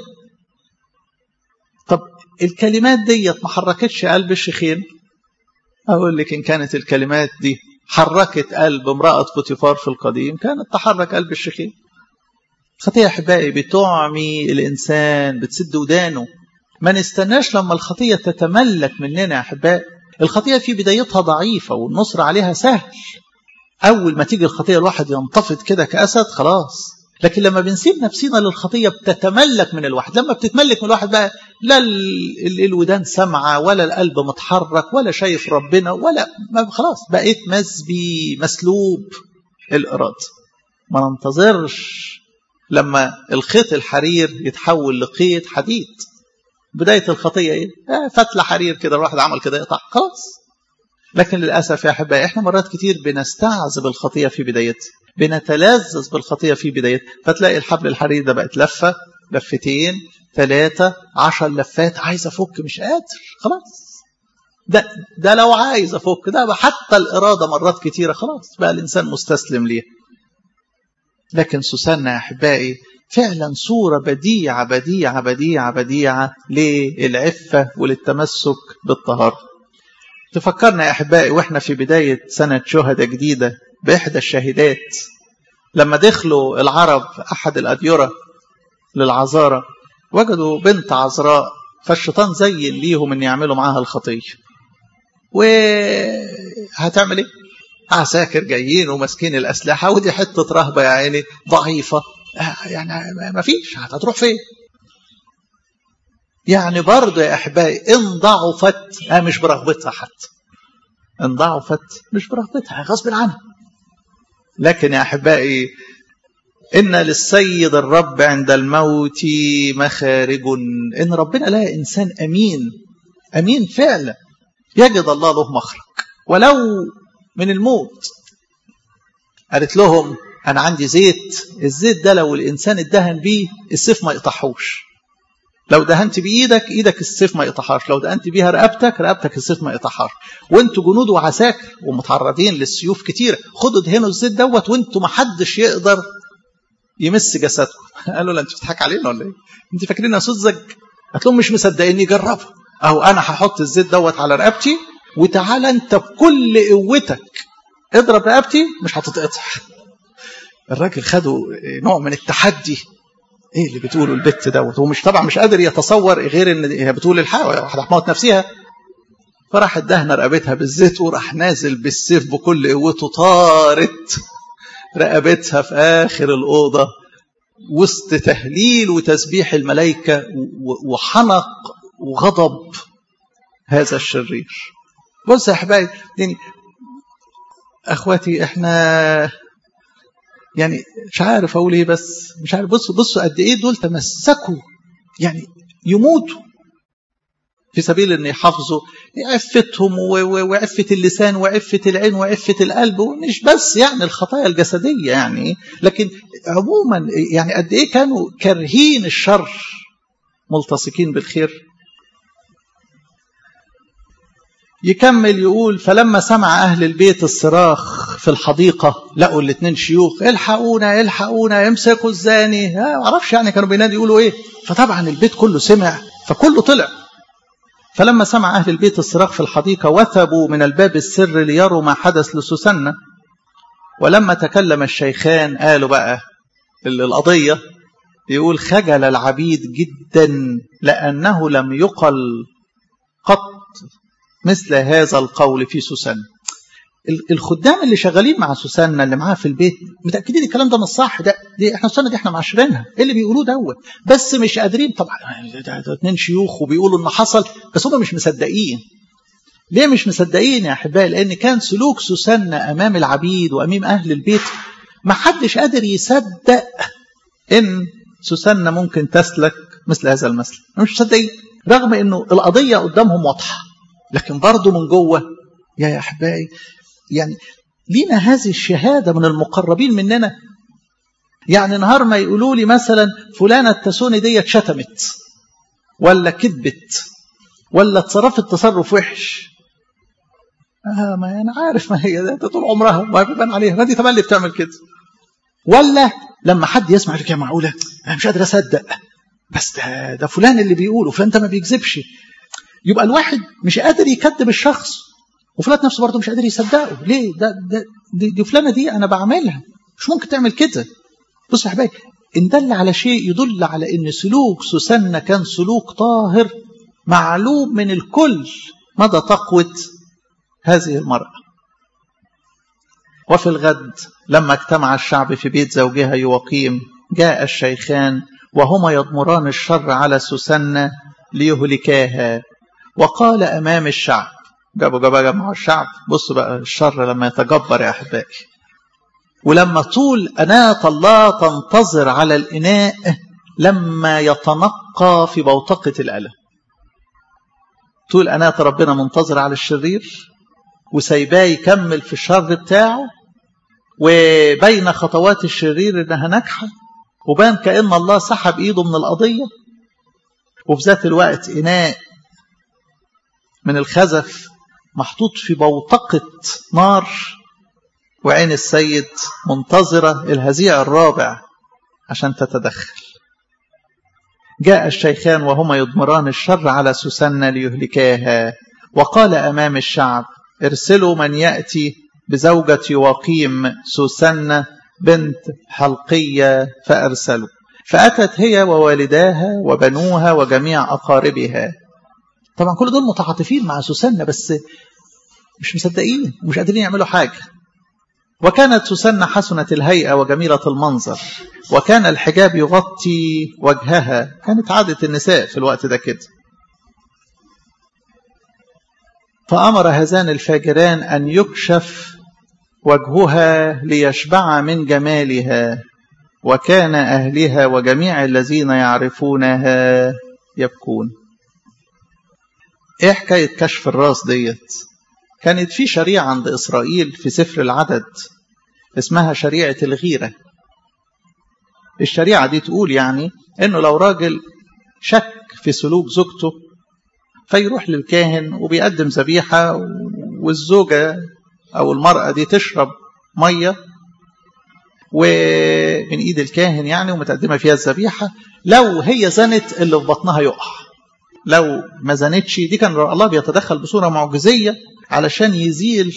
طب الكلمات ديت ما حركتش قلب الشيخين اقول لك ان كانت الكلمات دي حركت قلب امراه بوتيفار في القديم كانت تحرك قلب الشيخين الخطيه يا احبائي بتعمي الانسان بتسد ودانه ما نستناش لما الخطيه تتملك مننا يا احبائي الخطيه في بدايتها ضعيفه والنصر عليها سهل اول ما تيجي الخطيه الواحد ينتفض كده كاسد خلاص لكن لما بنسيب نفسنا للخطيه بتتملك من الواحد لما بتتملك من الواحد بقى لا الودان سامعه ولا القلب متحرك ولا شايف ربنا ولا ما خلاص بقيت مسبي مسلوب الاراده ما ننتظرش لما الخيط الحرير يتحول لخيط حديد بدايه الخطيه ايه؟ آه فتله حرير كده الواحد عمل كده يقطع خلاص لكن للاسف يا احبائي احنا مرات كتير بنستعذب الخطيه في بدايتها بنتلذذ بالخطية في بدايتها فتلاقي الحبل الحرير ده بقت لفة لفتين ثلاثة عشر لفات عايز أفك مش قادر خلاص ده ده لو عايز أفك ده حتى الإرادة مرات كتيرة خلاص بقى الإنسان مستسلم ليه لكن سوسنة يا أحبائي فعلا صورة بديعة بديعة بديعة بديعة للعفة وللتمسك بالطهارة تفكرنا يا أحبائي وإحنا في بداية سنة شهدة جديدة بإحدى الشاهدات لما دخلوا العرب أحد الأديرة للعذارة وجدوا بنت عذراء فالشيطان زين ليهم ان يعملوا معاها الخطيه وهتعمل ايه عساكر جايين وماسكين الاسلحه ودي حته رهبه يا عيني ضعيفه يعني ما فيش هتروح فين يعني برضه يا احبائي ان ضعفت آه مش برغبتها حتى ان ضعفت مش برغبتها غصب عنها لكن يا احبائي ان للسيد الرب عند الموت مخارج ان ربنا لها انسان امين امين فعلا يجد الله له مخرج ولو من الموت قالت لهم انا عندي زيت الزيت ده لو الانسان اتدهن بيه السيف ما يقطعهوش لو دهنت بايدك ايدك السيف ما يقطعهاش لو دهنت بيها رقبتك رقبتك السيف ما يقطعهاش وانتوا جنود وعساكر ومتعرضين للسيوف كتيره خدوا دهنوا الزيت دوت وانتوا ما حدش يقدر يمس جسدكم قالوا لا انتوا بتضحك علينا ولا ايه انت فاكرين سذج قالت لهم مش مصدقيني جربوا اهو انا هحط الزيت دوت على رقبتي وتعالى انت بكل قوتك اضرب رقبتي مش هتتقطع الراجل خدوا نوع من التحدي ايه اللي بتقوله البت دوت هو مش طبعا مش قادر يتصور غير ان هي بتقول الحق هتموت نفسها فراح ادهن رقبتها بالزيت وراح نازل بالسيف بكل قوته طارت رقبتها في اخر الاوضه وسط تهليل وتسبيح الملائكه وحنق وغضب هذا الشرير بص يا احبائي يعني اخواتي احنا يعني مش عارف اقول ايه بس مش عارف بصوا بصوا قد ايه دول تمسكوا يعني يموتوا في سبيل ان يحافظوا عفتهم وعفه اللسان وعفه العين وعفه القلب ومش بس يعني الخطايا الجسديه يعني لكن عموما يعني قد ايه كانوا كارهين الشر ملتصقين بالخير يكمل يقول فلما سمع أهل البيت الصراخ في الحديقة لقوا الاثنين شيوخ الحقونا الحقونا امسكوا الزاني ما اعرفش يعني كانوا بينادي يقولوا ايه فطبعا البيت كله سمع فكله طلع فلما سمع أهل البيت الصراخ في الحديقة وثبوا من الباب السر ليروا ما حدث لسوسنة ولما تكلم الشيخان قالوا بقى القضية يقول خجل العبيد جدا لأنه لم يقل قط مثل هذا القول في سوسنة الخدام اللي شغالين مع سوسنة اللي معاها في البيت متأكدين الكلام ده مش صح ده دي احنا سوسنة دي احنا معاشرينها ايه اللي بيقولوه دوت بس مش قادرين طبعا ده, ده اتنين شيوخ وبيقولوا ان حصل بس هم مش مصدقين ليه مش مصدقين يا احبائي لان كان سلوك سوسنة امام العبيد وامام اهل البيت ما حدش قادر يصدق ان سوسنة ممكن تسلك مثل هذا المسلك مش مصدقين رغم انه القضية قدامهم واضحة لكن برضه من جوه يا يا احبائي يعني لينا هذه الشهاده من المقربين مننا يعني نهار ما يقولوا لي مثلا فلانه التسوني ديت شتمت ولا كذبت ولا اتصرفت تصرف وحش آه ما انا عارف ما هي ده طول عمرها ما بيبان عليها ما دي تملي بتعمل كده ولا لما حد يسمع لك يا معقوله انا مش قادر اصدق بس ده ده فلان اللي بيقوله فلان ده ما بيكذبش يبقى الواحد مش قادر يكذب الشخص وفلان نفسه برضه مش قادر يصدقه ليه ده, ده دي, دي فلانه دي انا بعملها مش ممكن تعمل كده بص يا حبايبي ان دل على شيء يدل على ان سلوك سوسنه كان سلوك طاهر معلوم من الكل مدى تقوى هذه المراه وفي الغد لما اجتمع الشعب في بيت زوجها يوقيم جاء الشيخان وهما يضمران الشر على سوسنة ليهلكاها وقال أمام الشعب جابوا جابوا جمعوا الشعب بصوا بقى الشر لما يتجبر يا أحبائي ولما طول أناة الله تنتظر على الإناء لما يتنقى في بوتقة الألم طول أناة ربنا منتظر على الشرير وسايباه يكمل في الشر بتاعه وبين خطوات الشرير انها ناجحه وبان كان الله سحب ايده من القضيه وفي ذات الوقت اناء من الخزف محطوط في بوتقه نار وعين السيد منتظره الهزيع الرابع عشان تتدخل جاء الشيخان وهما يضمران الشر على سوسنة ليهلكاها وقال أمام الشعب ارسلوا من يأتي بزوجة يواقيم سوسنة بنت حلقية فأرسلوا فأتت هي ووالداها وبنوها وجميع أقاربها طبعا كل دول متعاطفين مع سوسنة بس مش مصدقين ومش قادرين يعملوا حاجة وكانت سوسنة حسنة الهيئة وجميلة المنظر وكان الحجاب يغطي وجهها كانت عادة النساء في الوقت ده كده فأمر هذان الفاجران أن يكشف وجهها ليشبع من جمالها وكان أهلها وجميع الذين يعرفونها يبكون ايه حكاية كشف الراس ديت كانت في شريعة عند إسرائيل في سفر العدد اسمها شريعة الغيرة الشريعة دي تقول يعني انه لو راجل شك في سلوك زوجته فيروح للكاهن وبيقدم ذبيحة والزوجة أو المرأة دي تشرب مية ومن إيد الكاهن يعني ومتقدمة فيها الذبيحة لو هي زنت اللي في بطنها يقع لو ما زنتش دي كان الله بيتدخل بصورة معجزية علشان يزيل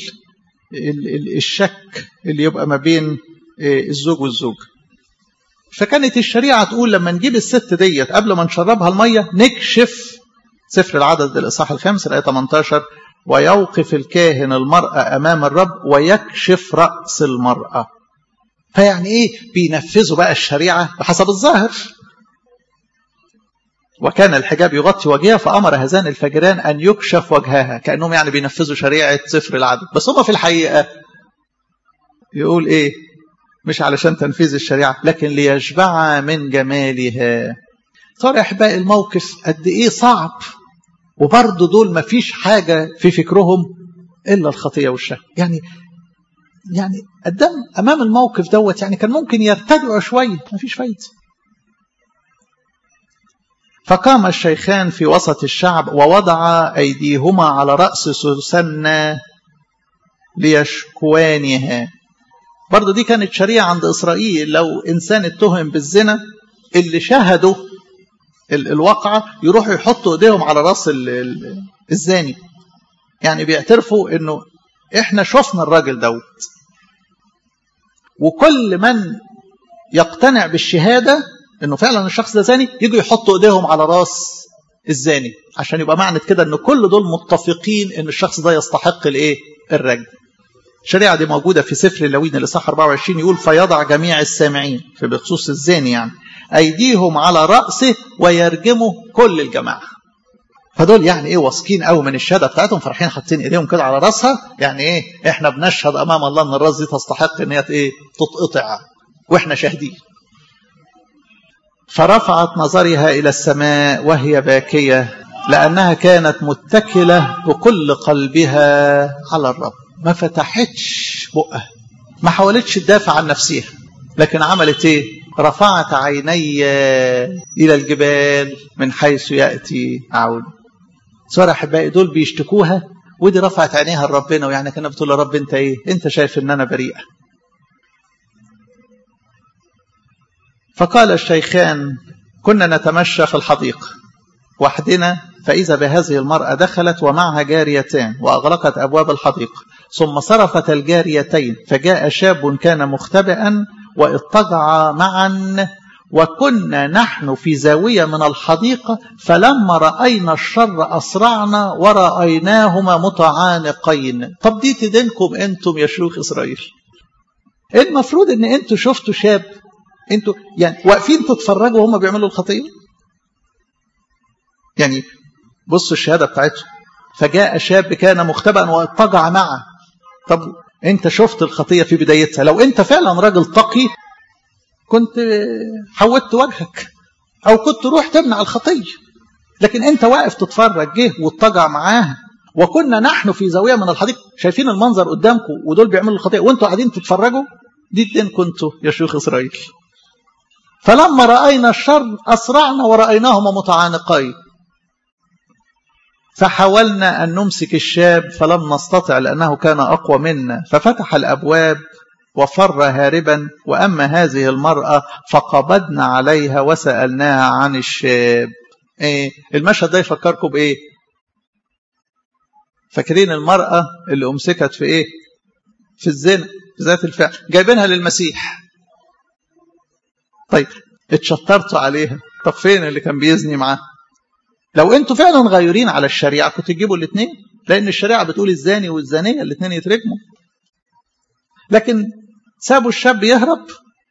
الشك اللي يبقى ما بين الزوج والزوج فكانت الشريعة تقول لما نجيب الست ديت قبل ما نشربها المية نكشف سفر العدد الإصحاح الخامس الآية 18 ويوقف الكاهن المرأة أمام الرب ويكشف رأس المرأة فيعني إيه بينفذوا بقى الشريعة بحسب الظاهر وكان الحجاب يغطي وجهها فأمر هذان الفجران أن يكشف وجهها كأنهم يعني بينفذوا شريعة سفر العدد بس هم في الحقيقة يقول إيه مش علشان تنفيذ الشريعة لكن ليشبع من جمالها ترى أحباء الموقف قد إيه صعب وبرضه دول ما فيش حاجة في فكرهم إلا الخطية والشك يعني يعني قدام أمام الموقف دوت يعني كان ممكن يرتدعوا شوية ما فيش فايدة فقام الشيخان في وسط الشعب ووضع أيديهما على رأس سوسنة ليشكوانها برضه دي كانت شريعة عند إسرائيل لو إنسان اتهم بالزنا اللي شهدوا الواقعة يروحوا يحطوا ايديهم على راس الزاني يعني بيعترفوا انه احنا شفنا الراجل دوت وكل من يقتنع بالشهادة انه فعلا الشخص ده زاني يجوا يحطوا ايديهم على راس الزاني عشان يبقى معنى كده ان كل دول متفقين ان الشخص ده يستحق الايه الرجم الشريعة دي موجودة في سفر اللوين الإصحاح 24 يقول فيضع جميع السامعين في بخصوص الزاني يعني أيديهم على رأسه ويرجموا كل الجماعة فدول يعني ايه واثقين قوي من الشهاده بتاعتهم فرحين حاطين ايديهم كده على راسها يعني ايه احنا بنشهد امام الله ان الراس دي تستحق ان هي ايه تتقطع واحنا شاهدين فرفعت نظرها الى السماء وهي باكيه لانها كانت متكله بكل قلبها على الرب ما فتحتش بقها ما حاولتش تدافع عن نفسها لكن عملت ايه رفعت عيني الى الجبال من حيث ياتي عون صار احبائي دول بيشتكوها ودي رفعت عينيها لربنا ويعني كانت بتقول يا رب انت ايه انت شايف ان انا بريئه فقال الشيخان كنا نتمشى في الحديقه وحدنا فإذا بهذه المرأة دخلت ومعها جاريتان وأغلقت أبواب الحديقة ثم صرفت الجاريتين فجاء شاب كان مختبئا واضطجعا معا وكنا نحن في زاوية من الحديقة فلما رأينا الشر أسرعنا ورأيناهما متعانقين طب دي تدينكم أنتم يا شيوخ إسرائيل المفروض أن أنتم شفتوا شاب انتوا يعني واقفين تتفرجوا وهم بيعملوا الخطيه يعني بصوا الشهاده بتاعتهم فجاء شاب كان مختبئا واضطجع معه طب انت شفت الخطيه في بدايتها لو انت فعلا راجل تقي كنت حودت وجهك او كنت روح تمنع الخطيه لكن انت واقف تتفرج جه واضطجع معاها وكنا نحن في زاويه من الحديقه شايفين المنظر قدامكم ودول بيعملوا الخطيه وانتوا قاعدين تتفرجوا دي الدين كنتوا يا شيوخ اسرائيل فلما راينا الشر اسرعنا ورايناهما متعانقين فحاولنا ان نمسك الشاب فلم نستطع لانه كان اقوى منا ففتح الابواب وفر هاربا واما هذه المراه فقبضنا عليها وسالناها عن الشاب ايه المشهد ده يفكركم بايه فاكرين المراه اللي امسكت في ايه في الزنا في ذات الفعل جايبينها للمسيح طيب اتشطرتوا عليها طب فين اللي كان بيزني معاه لو انتوا فعلا غيورين على الشريعه كنتوا تجيبوا الاثنين لان الشريعه بتقول الزاني والزانيه الاثنين يترجموا لكن سابوا الشاب يهرب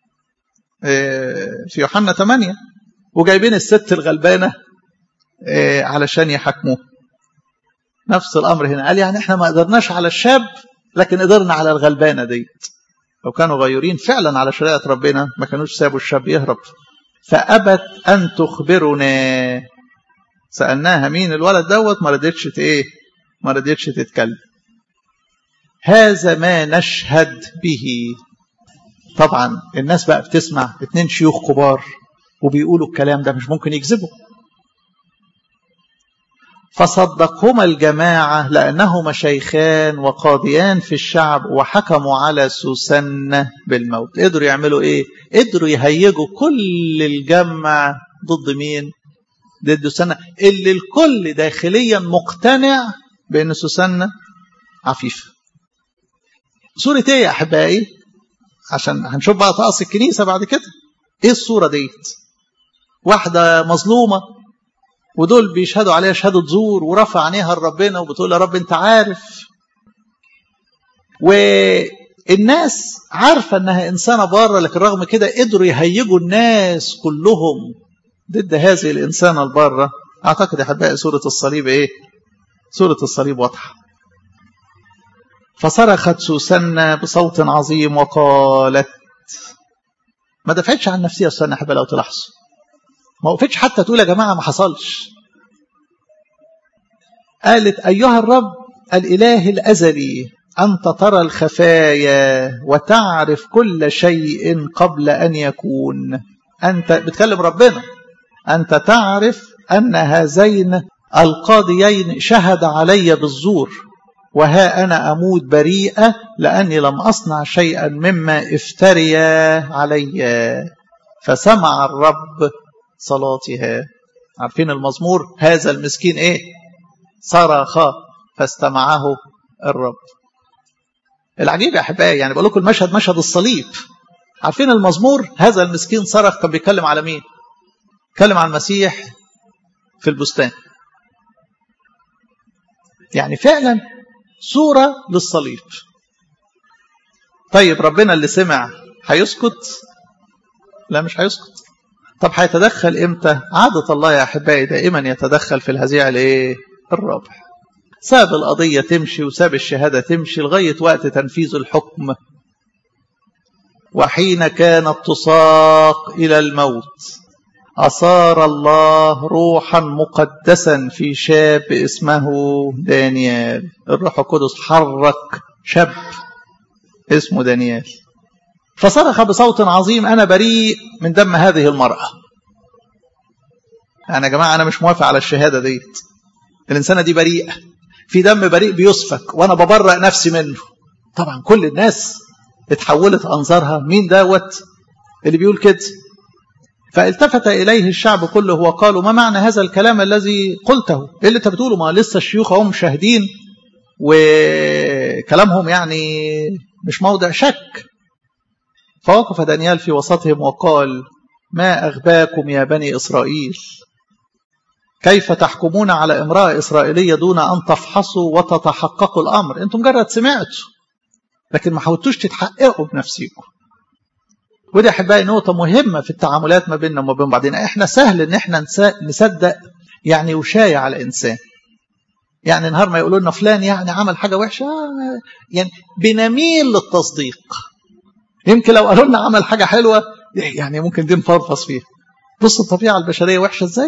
في يوحنا 8 وجايبين الست الغلبانه علشان يحاكموه نفس الامر هنا قال يعني احنا ما قدرناش على الشاب لكن قدرنا على الغلبانه ديت لو كانوا غيورين فعلا على شريعه ربنا ما كانوش سابوا الشاب يهرب فابت ان تخبرنا سالناها مين الولد دوت ما رضتش ايه ما رضتش تتكلم هذا ما نشهد به طبعا الناس بقى بتسمع اتنين شيوخ كبار وبيقولوا الكلام ده مش ممكن يكذبوا فصدقهما الجماعة لأنهما شيخان وقاضيان في الشعب وحكموا على سوسنة بالموت قدروا يعملوا ايه قدروا يهيجوا كل الجمع ضد مين ضد سوسنة اللي الكل داخليا مقتنع بأن سوسنة عفيفة صورة ايه يا أحبائي عشان هنشوف بقى طقس الكنيسة بعد كده ايه الصورة ديت واحدة مظلومة ودول بيشهدوا عليها شهادة زور ورفع عينيها لربنا وبتقول يا رب انت عارف والناس عارفة انها انسانة بارة لكن رغم كده قدروا يهيجوا الناس كلهم ضد هذه الانسانة البارة اعتقد يا احبائي سورة الصليب ايه سورة الصليب واضحة فصرخت سوسنة بصوت عظيم وقالت ما دفعتش عن نفسها سوسنة يا احبائي لو تلاحظوا ما وقفتش حتى تقول يا جماعة ما حصلش قالت أيها الرب الإله الأزلي أنت ترى الخفايا وتعرف كل شيء قبل أن يكون أنت بتكلم ربنا أنت تعرف أن هذين القاضيين شهد علي بالزور وها أنا أموت بريئة لأني لم أصنع شيئا مما افتري علي فسمع الرب صلاتها عارفين المزمور هذا المسكين ايه صرخ فاستمعه الرب العجيب يا احبائي يعني بقول لكم المشهد مشهد الصليب عارفين المزمور هذا المسكين صرخ كان بيتكلم على مين بيتكلم عن المسيح في البستان يعني فعلا صورة للصليب طيب ربنا اللي سمع هيسكت لا مش هيسكت طب هيتدخل امتى عادة الله يا احبائي دائما يتدخل في الهزيع الايه الرابع ساب القضية تمشي وساب الشهادة تمشي لغاية وقت تنفيذ الحكم وحين كانت تساق إلى الموت أصار الله روحا مقدسا في شاب اسمه دانيال الروح القدس حرك شاب اسمه دانيال فصرخ بصوت عظيم أنا بريء من دم هذه المرأة أنا يا جماعة أنا مش موافق على الشهادة ديت الإنسانة دي بريئة في دم بريء بيسفك وأنا ببرأ نفسي منه طبعا كل الناس اتحولت أنظارها مين دوت اللي بيقول كده فالتفت إليه الشعب كله وقالوا ما معنى هذا الكلام الذي قلته إيه اللي انت بتقوله ما لسه الشيوخ هم شاهدين وكلامهم يعني مش موضع شك فوقف دانيال في وسطهم وقال ما أغباكم يا بني إسرائيل كيف تحكمون على امرأة إسرائيلية دون أن تفحصوا وتتحققوا الأمر أنتم مجرد سمعتوا لكن ما حاولتوش تتحققوا بنفسكم ودي احبائي نقطه مهمه في التعاملات ما بيننا وما بين بعضنا احنا سهل ان احنا نصدق يعني وشايع على انسان يعني نهار ما يقولوا لنا فلان يعني عمل حاجه وحشه يعني بنميل للتصديق يمكن لو قالوا لنا عمل حاجه حلوه يعني ممكن دي نفرفص فيها بص الطبيعه البشريه وحشه ازاي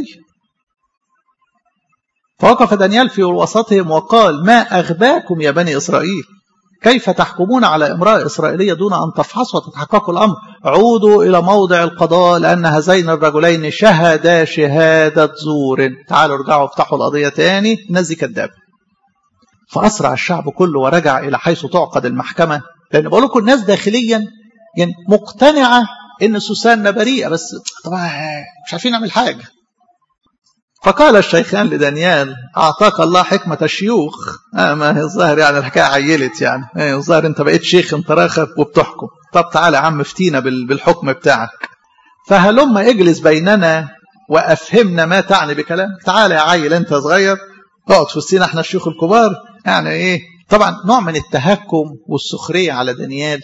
فوقف دانيال في وسطهم وقال ما اغباكم يا بني اسرائيل كيف تحكمون على امرأة إسرائيلية دون أن تفحصوا وتتحققوا الأمر عودوا إلى موضع القضاء لأن هذين الرجلين شهدا شهادة زور تعالوا ارجعوا افتحوا القضية تاني الناس دي كدابة فأسرع الشعب كله ورجع إلى حيث تعقد المحكمة لأن بقول لكم الناس داخليا يعني مقتنعة إن سوسان بريئة بس طبعا مش عارفين نعمل حاجة فقال الشيخان لدانيال أعطاك الله حكمة الشيوخ آه ما هي الظاهر يعني الحكاية عيلت يعني آه الظاهر أنت بقيت شيخ أنت راخب وبتحكم طب تعالى يا عم افتينا بالحكم بتاعك فهلم اجلس بيننا وأفهمنا ما تعني بكلامك تعالى يا عيل أنت صغير اقعد في وسطينا احنا الشيوخ الكبار يعني ايه طبعا نوع من التهكم والسخرية على دانيال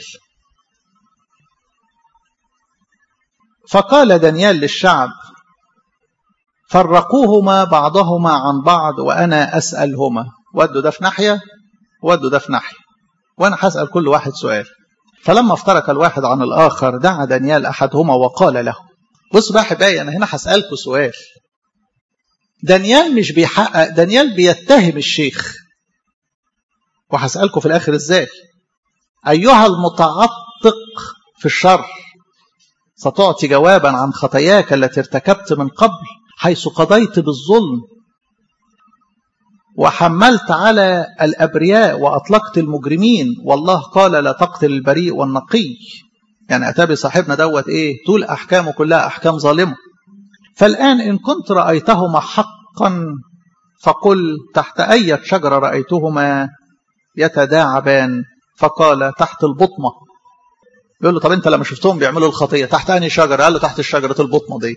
فقال دانيال للشعب فرقوهما بعضهما عن بعض وأنا أسألهما ودوا ده في ناحية ودوا ده في ناحية وأنا هسأل كل واحد سؤال فلما افترق الواحد عن الآخر دعا دانيال أحدهما وقال له بص بقى حبايبي أنا هنا هسألكوا سؤال دانيال مش بيحقق دانيال بيتهم الشيخ وهسألكوا في الآخر إزاي أيها المتعطق في الشر ستعطي جوابا عن خطاياك التي ارتكبت من قبل حيث قضيت بالظلم وحملت على الأبرياء وأطلقت المجرمين والله قال لا تقتل البريء والنقي يعني أتابي صاحبنا دوت إيه طول أحكامه كلها أحكام ظالمة فالآن إن كنت رأيتهما حقا فقل تحت أي شجرة رأيتهما يتداعبان فقال تحت البطمة يقول له طب أنت لما شفتهم بيعملوا الخطية تحت أنهي شجرة قال له تحت الشجرة البطمة دي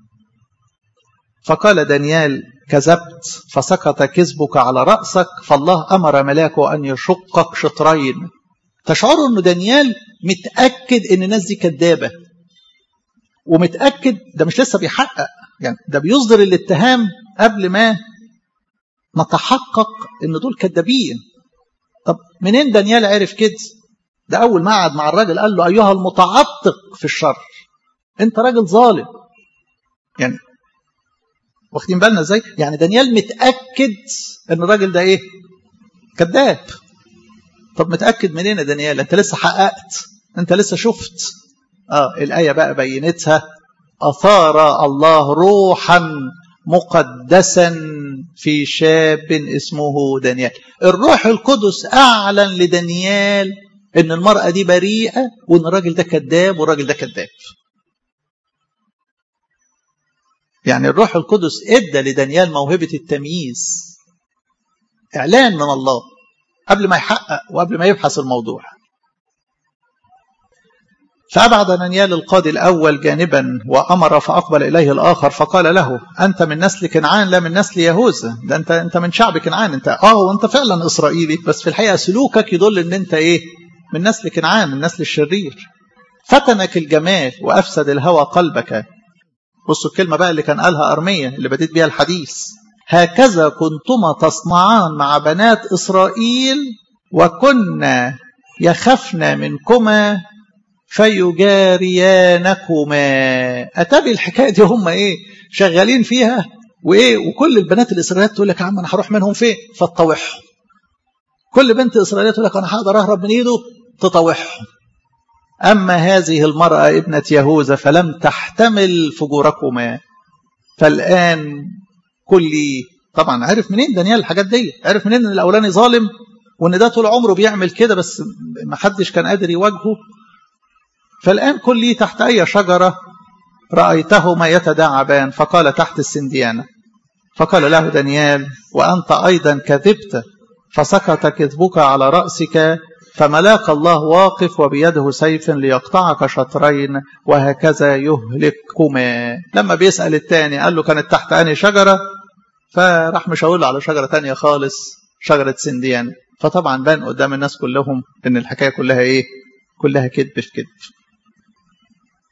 فقال دانيال كذبت فسقط كذبك على رأسك فالله أمر ملاكه أن يشقك شطرين تشعروا أن دانيال متأكد أن الناس دي كذابة ومتأكد ده مش لسه بيحقق يعني ده بيصدر الاتهام قبل ما نتحقق ان دول كذابين طب منين دانيال عرف كده ده اول ما قعد مع الراجل قال له ايها المتعطق في الشر انت راجل ظالم يعني واخدين بالنا ازاي يعني دانيال متاكد ان الراجل ده ايه كذاب طب متاكد منين يا دانيال انت لسه حققت انت لسه شفت اه الايه بقى بينتها اثار الله روحا مقدسا في شاب اسمه دانيال الروح القدس اعلن لدانيال ان المراه دي بريئه وان الراجل ده كذاب والراجل ده كذاب يعني الروح القدس ادى لدانيال موهبه التمييز اعلان من الله قبل ما يحقق وقبل ما يبحث الموضوع فأبعد دانيال القاضي الأول جانبا وأمر فأقبل إليه الآخر فقال له أنت من نسل كنعان لا من نسل يهوذا ده أنت أنت من شعب كنعان أنت آه وأنت فعلا إسرائيلي بس في الحقيقة سلوكك يدل أن أنت إيه من نسل كنعان من نسل الشرير فتنك الجمال وأفسد الهوى قلبك بصوا الكلمة بقى اللي كان قالها أرمية اللي بديت بيها الحديث هكذا كنتما تصنعان مع بنات إسرائيل وكنا يخفن منكما فيجاريانكما أتابي الحكاية دي هم إيه شغالين فيها وإيه وكل البنات الإسرائيليات تقول لك يا عم أنا هروح منهم فين فتطوعهم كل بنت إسرائيلية تقول لك أنا هقدر أهرب من إيده تطوعهم أما هذه المرأة ابنة يهوذا فلم تحتمل فجوركما فالآن كل طبعا عرف منين دانيال الحاجات دي عرف منين ان الاولاني ظالم وان ده طول عمره بيعمل كده بس ما حدش كان قادر يواجهه فالآن كل لي تحت أي شجرة رأيتهما يتداعبان فقال تحت السنديانة فقال له دانيال وأنت أيضا كذبت فسقط كذبك على رأسك فملاك الله واقف وبيده سيف ليقطعك شطرين وهكذا يهلككما لما بيسأل التاني قال له كانت تحت أني شجرة فراح مشاور على شجرة تانية خالص شجرة سنديان فطبعا بان قدام الناس كلهم ان الحكاية كلها ايه كلها كذب في كذب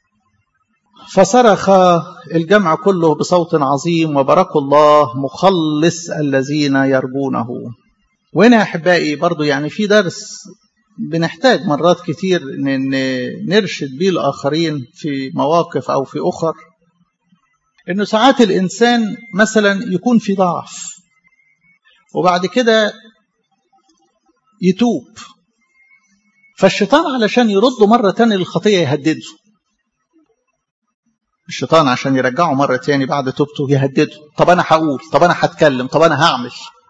فصرخ الجمع كله بصوت عظيم وباركوا الله مخلص الذين يرجونه وهنا يا احبائي برضو يعني في درس بنحتاج مرات كتير ان نرشد بيه الاخرين في مواقف او في اخر انه ساعات الانسان مثلا يكون في ضعف وبعد كده يتوب فالشيطان علشان يرده مرة تانية للخطية يهدده الشيطان عشان يرجعه مرة تاني بعد توبته يهدده طب أنا هقول طب أنا هتكلم طب أنا هعمل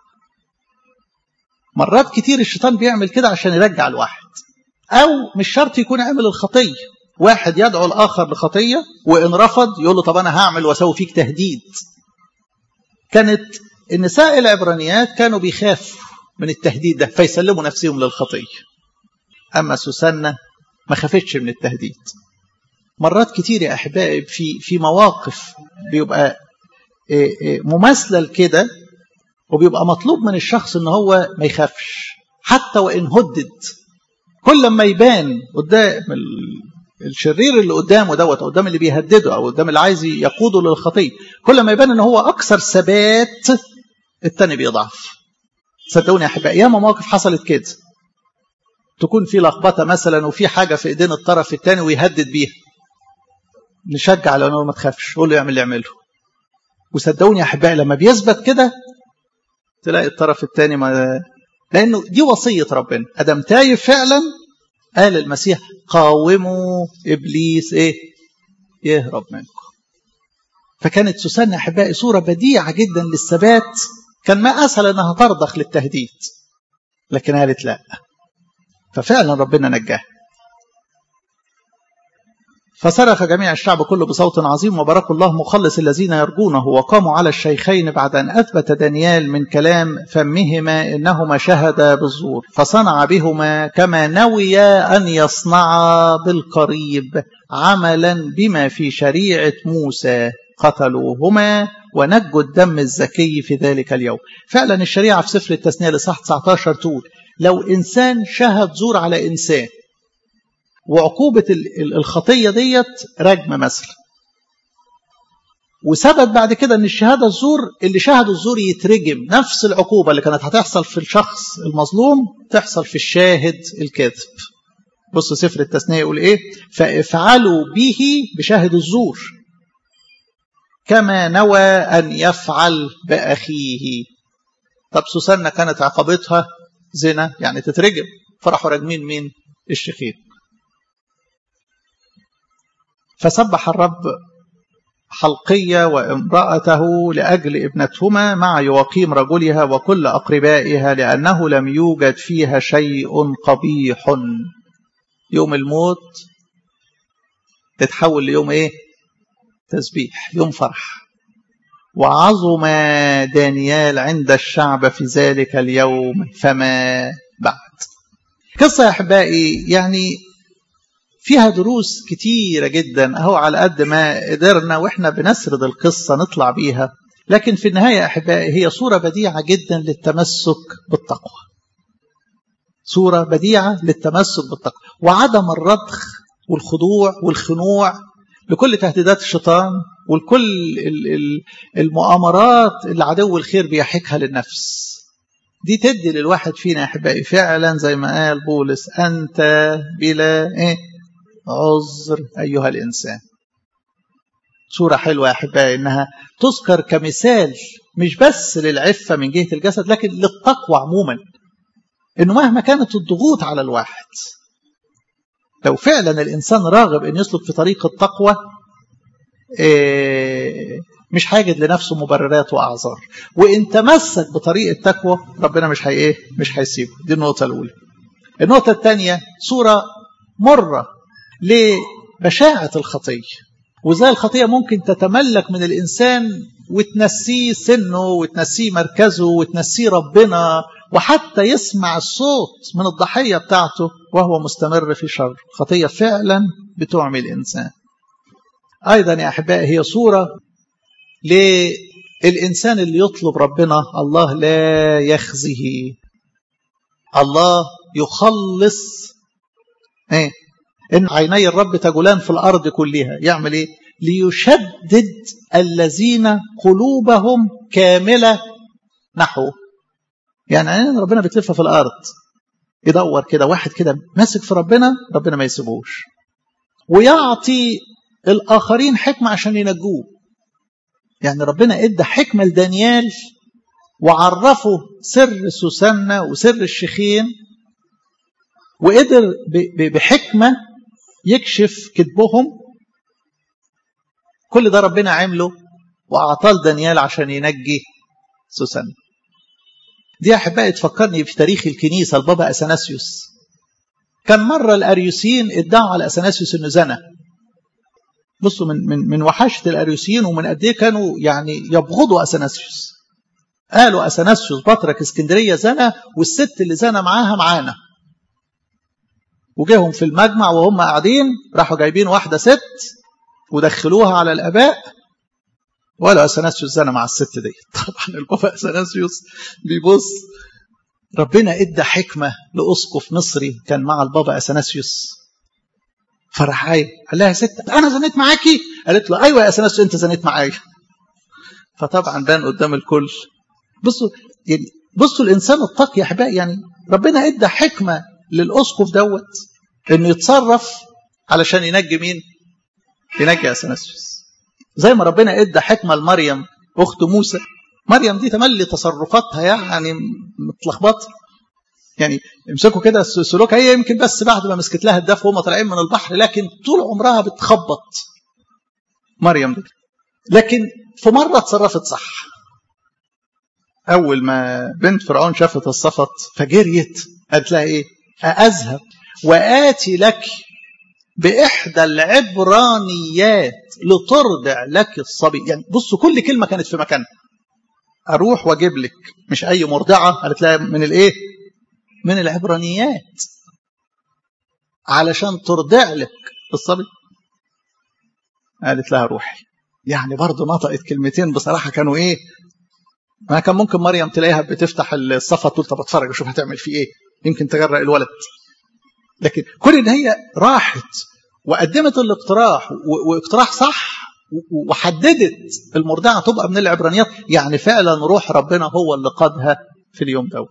مرات كتير الشيطان بيعمل كده عشان يرجع الواحد أو مش شرط يكون عمل الخطية واحد يدعو الآخر لخطية وإن رفض يقول له طب أنا هعمل وأسوي فيك تهديد كانت النساء العبرانيات كانوا بيخافوا من التهديد ده فيسلموا نفسهم للخطية أما سوسنة ما خافتش من التهديد مرات كتير يا أحبائي في في مواقف بيبقى مماثلة لكده وبيبقى مطلوب من الشخص ان هو ما يخافش حتى وان هدد كل ما يبان قدام الشرير اللي قدامه دوت قدام اللي بيهدده او قدام اللي عايز يقوده للخطيه كل ما يبان ان هو اكثر ثبات التاني بيضعف صدقوني يا احبائي ياما مواقف حصلت كده تكون في لخبطه مثلا وفي حاجه في ايدين الطرف الثاني ويهدد بيها نشجع لو ما تخافش قول له يعمل اللي يعمله وصدقوني يا احبائي لما بيثبت كده تلاقي الطرف الثاني ما لانه دي وصيه ربنا ادم تايب فعلا قال المسيح قاوموا ابليس ايه يهرب منكم فكانت سوسنة احبائي صوره بديعه جدا للثبات كان ما اسهل انها ترضخ للتهديد لكن قالت لا ففعلا ربنا نجاها فصرخ جميع الشعب كله بصوت عظيم وباركوا الله مخلص الذين يرجونه وقاموا على الشيخين بعد أن أثبت دانيال من كلام فمهما إنهما شهدا بالزور فصنع بهما كما نوي أن يصنع بالقريب عملا بما في شريعة موسى قتلوهما ونجوا الدم الزكي في ذلك اليوم فعلا الشريعة في سفر التثنية لصح 19 تقول لو إنسان شهد زور على إنسان وعقوبة الخطية ديت رجم مثلا وثبت بعد كده ان الشهاده الزور اللي شهد الزور يترجم نفس العقوبه اللي كانت هتحصل في الشخص المظلوم تحصل في الشاهد الكاذب بص سفر التثنيه يقول ايه فافعلوا به بشاهد الزور كما نوى ان يفعل باخيه طب سوسنة كانت عقبتها زنا يعني تترجم فراحوا راجمين مين الشيخين فسبح الرب حلقية وامرأته لأجل ابنتهما مع يواقيم رجلها وكل أقربائها لأنه لم يوجد فيها شيء قبيح يوم الموت تتحول ليوم ايه تسبيح يوم فرح وعظم دانيال عند الشعب في ذلك اليوم فما بعد قصة يا أحبائي يعني فيها دروس كتيرة جدا أهو على قد ما قدرنا وإحنا بنسرد القصة نطلع بيها لكن في النهاية أحبائي هي صورة بديعة جدا للتمسك بالتقوى صورة بديعة للتمسك بالتقوى وعدم الرضخ والخضوع والخنوع لكل تهديدات الشيطان ولكل المؤامرات اللي عدو الخير بيحكها للنفس دي تدي للواحد فينا أحبائي فعلا زي ما قال بولس أنت بلا إيه عذر أيها الإنسان صورة حلوة يا أحبائي إنها تذكر كمثال مش بس للعفة من جهة الجسد لكن للتقوى عموما إنه مهما كانت الضغوط على الواحد لو فعلا الإنسان راغب إن يسلك في طريق التقوى مش هيجد لنفسه مبررات وأعذار وإن تمسك بطريق التقوى ربنا مش هي إيه مش هيسيبه دي النقطة الأولى النقطة الثانية صورة مرة لبشاعة الخطية وازاي الخطية ممكن تتملك من الإنسان وتنسيه سنه وتنسيه مركزه وتنسيه ربنا وحتى يسمع الصوت من الضحية بتاعته وهو مستمر في شر خطية فعلا بتعمي الإنسان أيضا يا أحبائي هي صورة للإنسان اللي يطلب ربنا الله لا يخزه الله يخلص ايه ان عيني الرب تجولان في الارض كلها يعمل ايه ليشدد الذين قلوبهم كاملة نحوه يعني عين ربنا بتلف في الأرض يدور كده واحد كده ماسك في ربنا ربنا ما يسيبوش ويعطي الآخرين حكمة عشان ينجوه يعني ربنا ادى حكمة لدانيال وعرفه سر سوسنة وسر الشيخين وقدر بحكمة يكشف كذبهم كل ده ربنا عمله وأعطاه دانيال عشان ينجي سوسنة دي أحبائي تفكرني في تاريخ الكنيسة البابا أثناسيوس كان مرة الأريوسيين ادعوا على أثناسيوس إنه زنى بصوا من من من وحشة الأريوسيين ومن قد إيه كانوا يعني يبغضوا أثناسيوس قالوا أثناسيوس بطرك اسكندرية زنى والست اللي زنى معاها معانا وجاهم في المجمع وهم قاعدين راحوا جايبين واحدة ست ودخلوها على الآباء ولا أثناسيوس زنى مع الست دي طبعا البابا أثناسيوس بيبص ربنا ادى حكمة لأسقف مصري كان مع البابا أثناسيوس فراح قال لها يا ست أنا زنيت معاكي قالت له أيوة يا أثناسيوس أنت زنيت معايا فطبعا بان قدام الكل بصوا يعني بصوا الإنسان التقي يا أحبائي يعني ربنا ادى حكمة للأسقف دوت إنه يتصرف علشان ينجي مين؟ ينجي أثناسيوس زي ما ربنا ادى حكمة لمريم أخت موسى مريم دي تملي تصرفاتها يعني متلخبطه يعني امسكوا كده سلوكها هي يمكن بس بعد ما مسكت لها الدف وهم طالعين من البحر لكن طول عمرها بتخبط مريم دي لكن في مره اتصرفت صح اول ما بنت فرعون شافت الصفط فجريت قالت لها ايه اذهب واتي لك باحدى العبرانيات لترضع لك الصبي يعني بصوا كل كلمه كانت في مكانها اروح واجيب لك مش اي مرضعه قالت لها من الايه من العبرانيات علشان ترضع لك الصبي قالت لها روحي يعني برضه نطقت كلمتين بصراحه كانوا ايه ما كان ممكن مريم تلاقيها بتفتح الصفه تقول طب اتفرج اشوف هتعمل فيه ايه يمكن تجرأ الولد لكن كل ان هي راحت وقدمت الاقتراح واقتراح صح وحددت المرضعه تبقى من العبرانيات يعني فعلا روح ربنا هو اللي قادها في اليوم دوت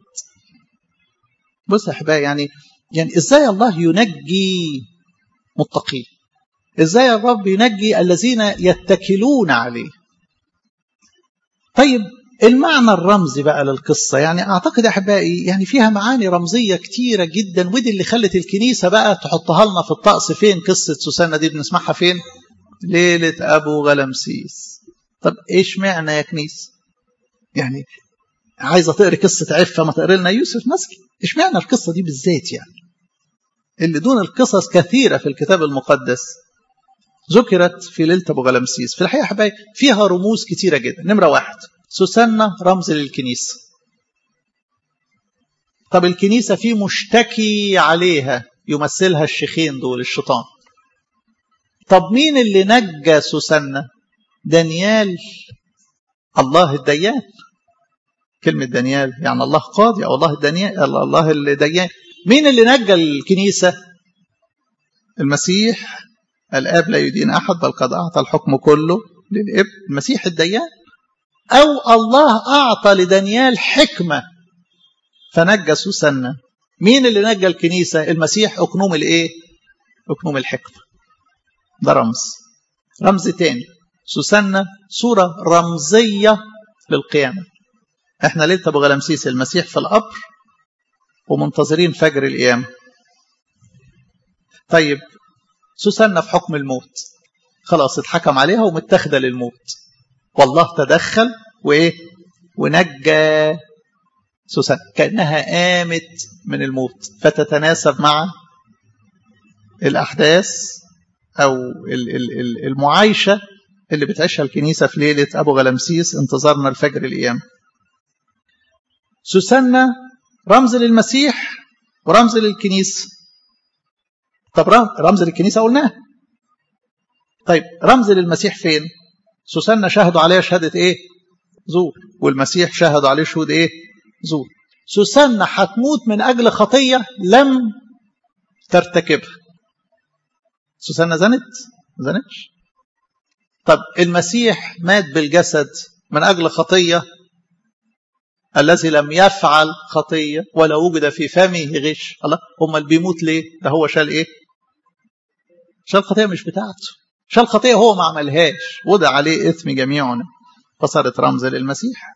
بص يا احبائي يعني يعني ازاي الله ينجي متقين ازاي الرب ينجي الذين يتكلون عليه طيب المعنى الرمزي بقى للقصة يعني أعتقد يا أحبائي يعني فيها معاني رمزية كتيرة جدا ودي اللي خلت الكنيسة بقى تحطها لنا في الطقس فين قصة سوسنة دي بنسمعها فين ليلة أبو غلمسيس طب إيش معنى يا كنيسة يعني عايزة تقري قصة عفة ما تقري لنا يوسف مثلا إيش معنى القصة دي بالذات يعني اللي دون القصص كثيرة في الكتاب المقدس ذكرت في ليلة أبو غلمسيس في الحقيقة حبايبي فيها رموز كتيرة جدا نمرة واحد سوسنة رمز للكنيسة طب الكنيسة في مشتكي عليها يمثلها الشيخين دول الشيطان طب مين اللي نجى سوسنة دانيال الله الديان كلمة دانيال يعني الله قاضي أو الله الدانيال الله الديان مين اللي نجى الكنيسة المسيح الآب لا يدين أحد بل قد أعطى الحكم كله للابن المسيح الديان أو الله أعطى لدانيال حكمة فنجى سوسنة مين اللي نجى الكنيسة المسيح أكنوم الإيه أكنوم الحكمة ده رمز رمز تاني سوسنة صورة رمزية للقيامة احنا ليلة أبو غلمسيس المسيح في القبر ومنتظرين فجر القيامة طيب سوسنة في حكم الموت خلاص اتحكم عليها ومتاخده للموت والله تدخل وايه ونجى سوسن كانها قامت من الموت فتتناسب مع الاحداث او المعايشه اللي بتعيشها الكنيسه في ليله ابو غلمسيس انتظارنا الفجر الايام سوسنة رمز للمسيح ورمز للكنيسه طب رمز للكنيسه قلناه طيب رمز للمسيح فين سوسنة شهدوا عليها شهادة ايه زور والمسيح شهدوا عليه شهود ايه زور سوسنة هتموت من اجل خطية لم ترتكبها سوسنة زنت زنتش طب المسيح مات بالجسد من أجل خطية الذي لم يفعل خطية ولا وجد في فمه غش الله هم اللي بيموت ليه ده هو شال ايه شال خطية مش بتاعته شال خطية هو ما عملهاش وضع عليه إثم جميعنا فصارت رمز للمسيح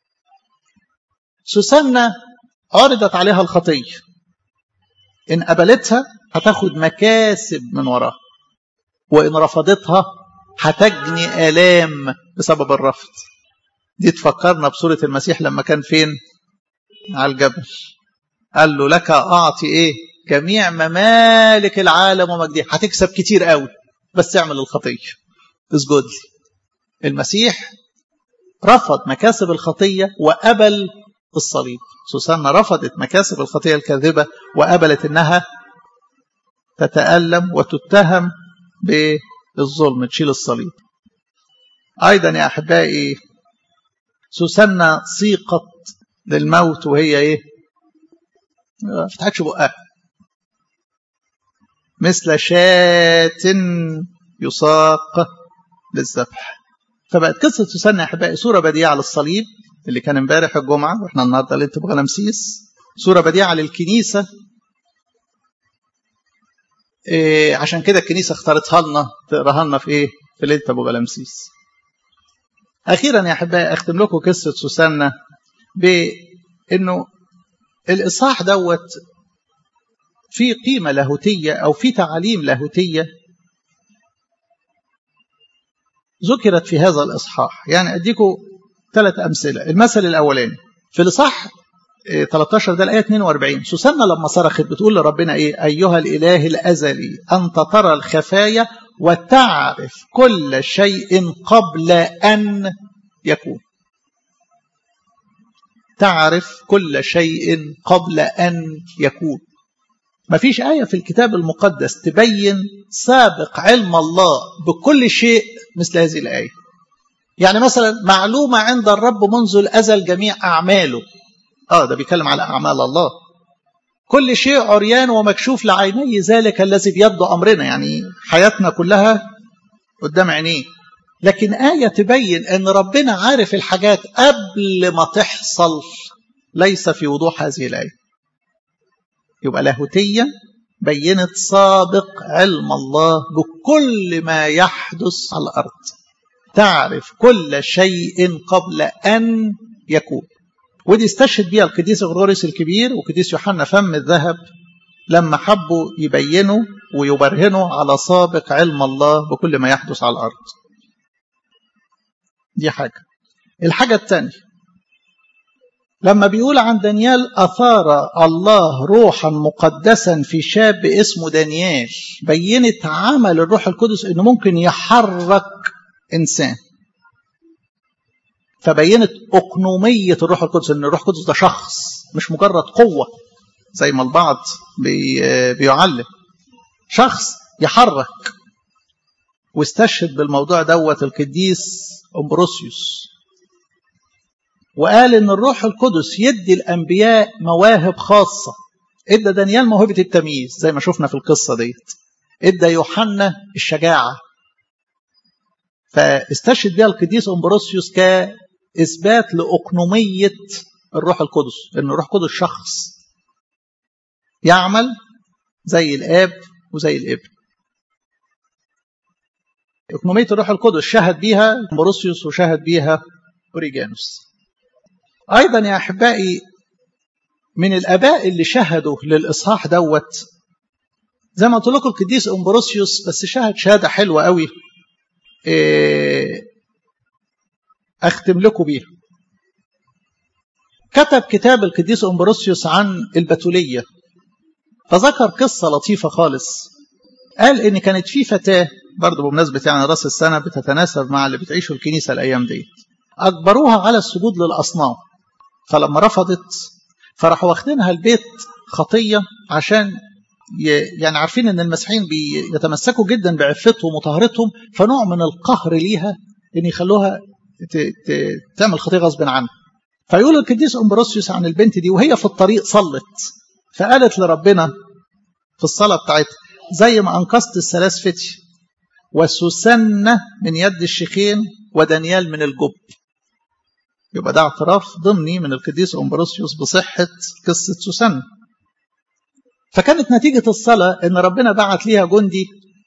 سوسنة عرضت عليها الخطية إن قبلتها هتاخد مكاسب من وراها وإن رفضتها هتجني آلام بسبب الرفض دي تفكرنا بصورة المسيح لما كان فين على الجبل قال له لك أعطي إيه جميع ممالك العالم ومجدها هتكسب كتير قوي بس اعمل الخطية اسجد لي المسيح رفض مكاسب الخطية وقبل الصليب سوسنة رفضت مكاسب الخطية الكاذبة وقبلت انها تتألم وتتهم بالظلم تشيل الصليب ايضا يا احبائي سوسنة سيقت للموت وهي ايه ما فتحكش بقها مثل شاة يساق للذبح فبقت قصة سوسنة يا أحبائي صورة بديعة للصليب اللي كان امبارح الجمعة واحنا النهارده ليلة بغلمسيس صورة بديعة للكنيسة إيه عشان كده الكنيسة اختارتها لنا تقراها لنا في ايه؟ في ليلة ابو غلمسيس. أخيرا يا أحبائي أختم لكم قصة سوسنة بإنه الإصحاح دوت في قيمة لاهوتية أو في تعاليم لاهوتية ذكرت في هذا الإصحاح يعني أديكم ثلاث أمثلة المثل الأولاني في الإصحاح 13 ده الآية 42 سوسنة لما صرخت بتقول لربنا إيه أيها الإله الأزلي أنت ترى الخفايا وتعرف كل شيء قبل أن يكون تعرف كل شيء قبل أن يكون ما فيش آية في الكتاب المقدس تبين سابق علم الله بكل شيء مثل هذه الآية يعني مثلا معلومة عند الرب منذ الأزل جميع أعماله آه ده بيتكلم على أعمال الله كل شيء عريان ومكشوف لعيني ذلك الذي بيبدو أمرنا يعني حياتنا كلها قدام عينيه لكن آية تبين أن ربنا عارف الحاجات قبل ما تحصل ليس في وضوح هذه الآية يبقى لاهوتيا بينت سابق علم الله بكل ما يحدث على الأرض تعرف كل شيء قبل أن يكون ودي استشهد بيها القديس غروريس الكبير وقديس يوحنا فم الذهب لما حبوا يبينوا ويبرهنوا على سابق علم الله بكل ما يحدث على الأرض دي حاجة الحاجة الثانية لما بيقول عن دانيال أثار الله روحا مقدسا في شاب اسمه دانيال بينت عمل الروح القدس انه ممكن يحرك انسان فبينت اقنوميه الروح القدس ان الروح القدس ده شخص مش مجرد قوه زي ما البعض بي بيعلم شخص يحرك واستشهد بالموضوع دوت القديس امبروسيوس وقال ان الروح القدس يدي الانبياء مواهب خاصه ادى دانيال موهبه التمييز زي ما شفنا في القصه ديت ادى يوحنا الشجاعه فاستشهد بها القديس امبروسيوس كاثبات لاقنوميه الروح القدس ان الروح القدس شخص يعمل زي الاب وزي الابن اقنوميه الروح القدس شهد بيها امبروسيوس وشهد بيها اوريجانوس ايضا يا احبائي من الاباء اللي شهدوا للاصحاح دوت زي ما قلت لكم القديس امبروسيوس بس شهد شهاده حلوه قوي اختم لكم بيها كتب كتاب القديس امبروسيوس عن البتوليه فذكر قصه لطيفه خالص قال ان كانت في فتاه برضه بمناسبه يعني راس السنه بتتناسب مع اللي بتعيشه الكنيسه الايام دي اجبروها على السجود للاصنام فلما رفضت فراحوا واخدينها البيت خطيه عشان يعني عارفين ان المسيحيين بيتمسكوا جدا بعفتهم وطهارتهم فنوع من القهر ليها ان يخلوها تعمل خطيه غصب عنها فيقول القديس امبروسيوس عن البنت دي وهي في الطريق صلت فقالت لربنا في الصلاه بتاعتها زي ما انقذت الثلاث فتي وسوسنة من يد الشيخين ودانيال من الجب يبقى ده اعتراف ضمني من القديس أمبروسيوس بصحة قصة سوسنة فكانت نتيجة الصلاة إن ربنا بعت ليها جندي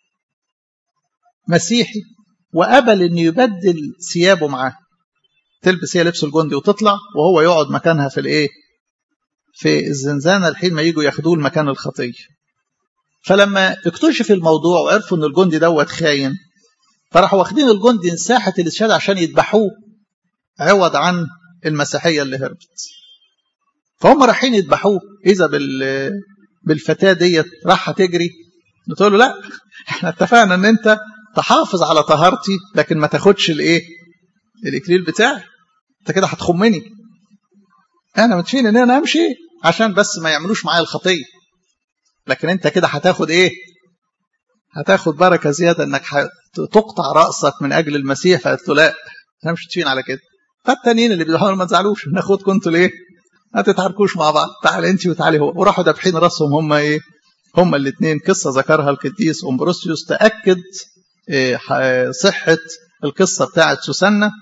مسيحي وقبل إنه يبدل ثيابه معاه تلبس هي لبس الجندي وتطلع وهو يقعد مكانها في الإيه؟ في الزنزانة الحين ما يجوا ياخدوه المكان الخطية فلما اكتشف الموضوع وعرفوا ان الجندي دوت خاين فراحوا واخدين الجندي ساحة الاستشهاد عشان يذبحوه عوض عن المسيحية اللي هربت فهم رايحين يذبحوه إذا بال بالفتاة ديت راح تجري بتقول له لا احنا اتفقنا ان انت تحافظ على طهارتي لكن ما تاخدش الايه الاكليل بتاعي انت كده هتخمني انا متفقين ان انا امشي عشان بس ما يعملوش معايا الخطيه لكن انت كده هتاخد ايه هتاخد بركه زياده انك تقطع راسك من اجل المسيح فقلت له لا احنا مش متفقين على كده فالتانيين اللي بيقولوا ما تزعلوش ناخدكم انتوا ليه ما تتعاركوش مع بعض تعال انت وتعالي هو وراحوا دابحين راسهم هم ايه هم الاثنين قصه ذكرها القديس امبروسيوس تاكد إيه صحه القصه بتاعه سوسنه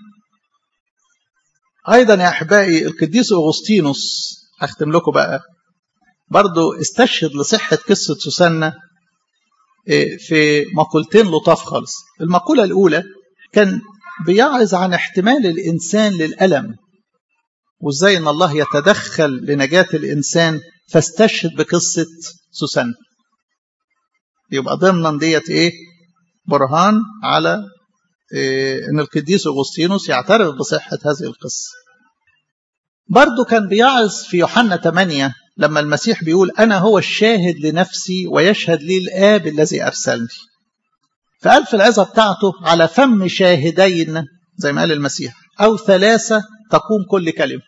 ايضا يا احبائي القديس اغسطينوس هختم لكم بقى برضو استشهد لصحه قصه سوسنه في مقولتين لطاف خالص المقوله الاولى كان بيعظ عن احتمال الانسان للالم وازاي ان الله يتدخل لنجاه الانسان فاستشهد بقصه سوسنه يبقى ضمنا ديت ايه برهان على إيه ان القديس اغسطينوس يعترف بصحه هذه القصه برضه كان بيعظ في يوحنا 8 لما المسيح بيقول انا هو الشاهد لنفسي ويشهد لي الاب الذي ارسلني فقال في العظه بتاعته على فم شاهدين زي ما قال المسيح او ثلاثه تقوم كل كلمه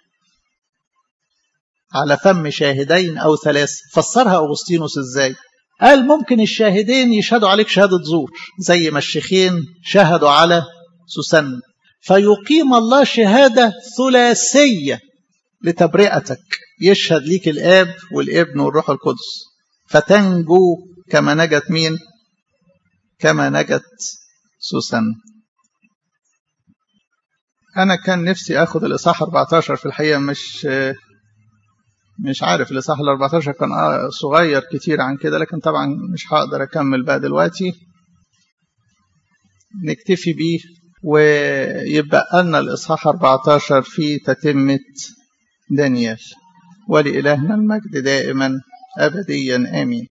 على فم شاهدين او ثلاثه فسرها اغسطينوس ازاي قال ممكن الشاهدين يشهدوا عليك شهادة زور زي ما الشيخين شهدوا على سوسن فيقيم الله شهادة ثلاثية لتبرئتك يشهد ليك الآب والابن والروح القدس فتنجو كما نجت مين كما نجت سوسن أنا كان نفسي أخذ الإصحاح 14 في الحقيقة مش مش عارف الإصحاح ال 14 كان صغير كتير عن كده لكن طبعا مش هقدر أكمل بقى دلوقتي نكتفي بيه ويبقى لنا الإصحاح 14 في تتمة دانيال ولإلهنا المجد دائما أبديا آمين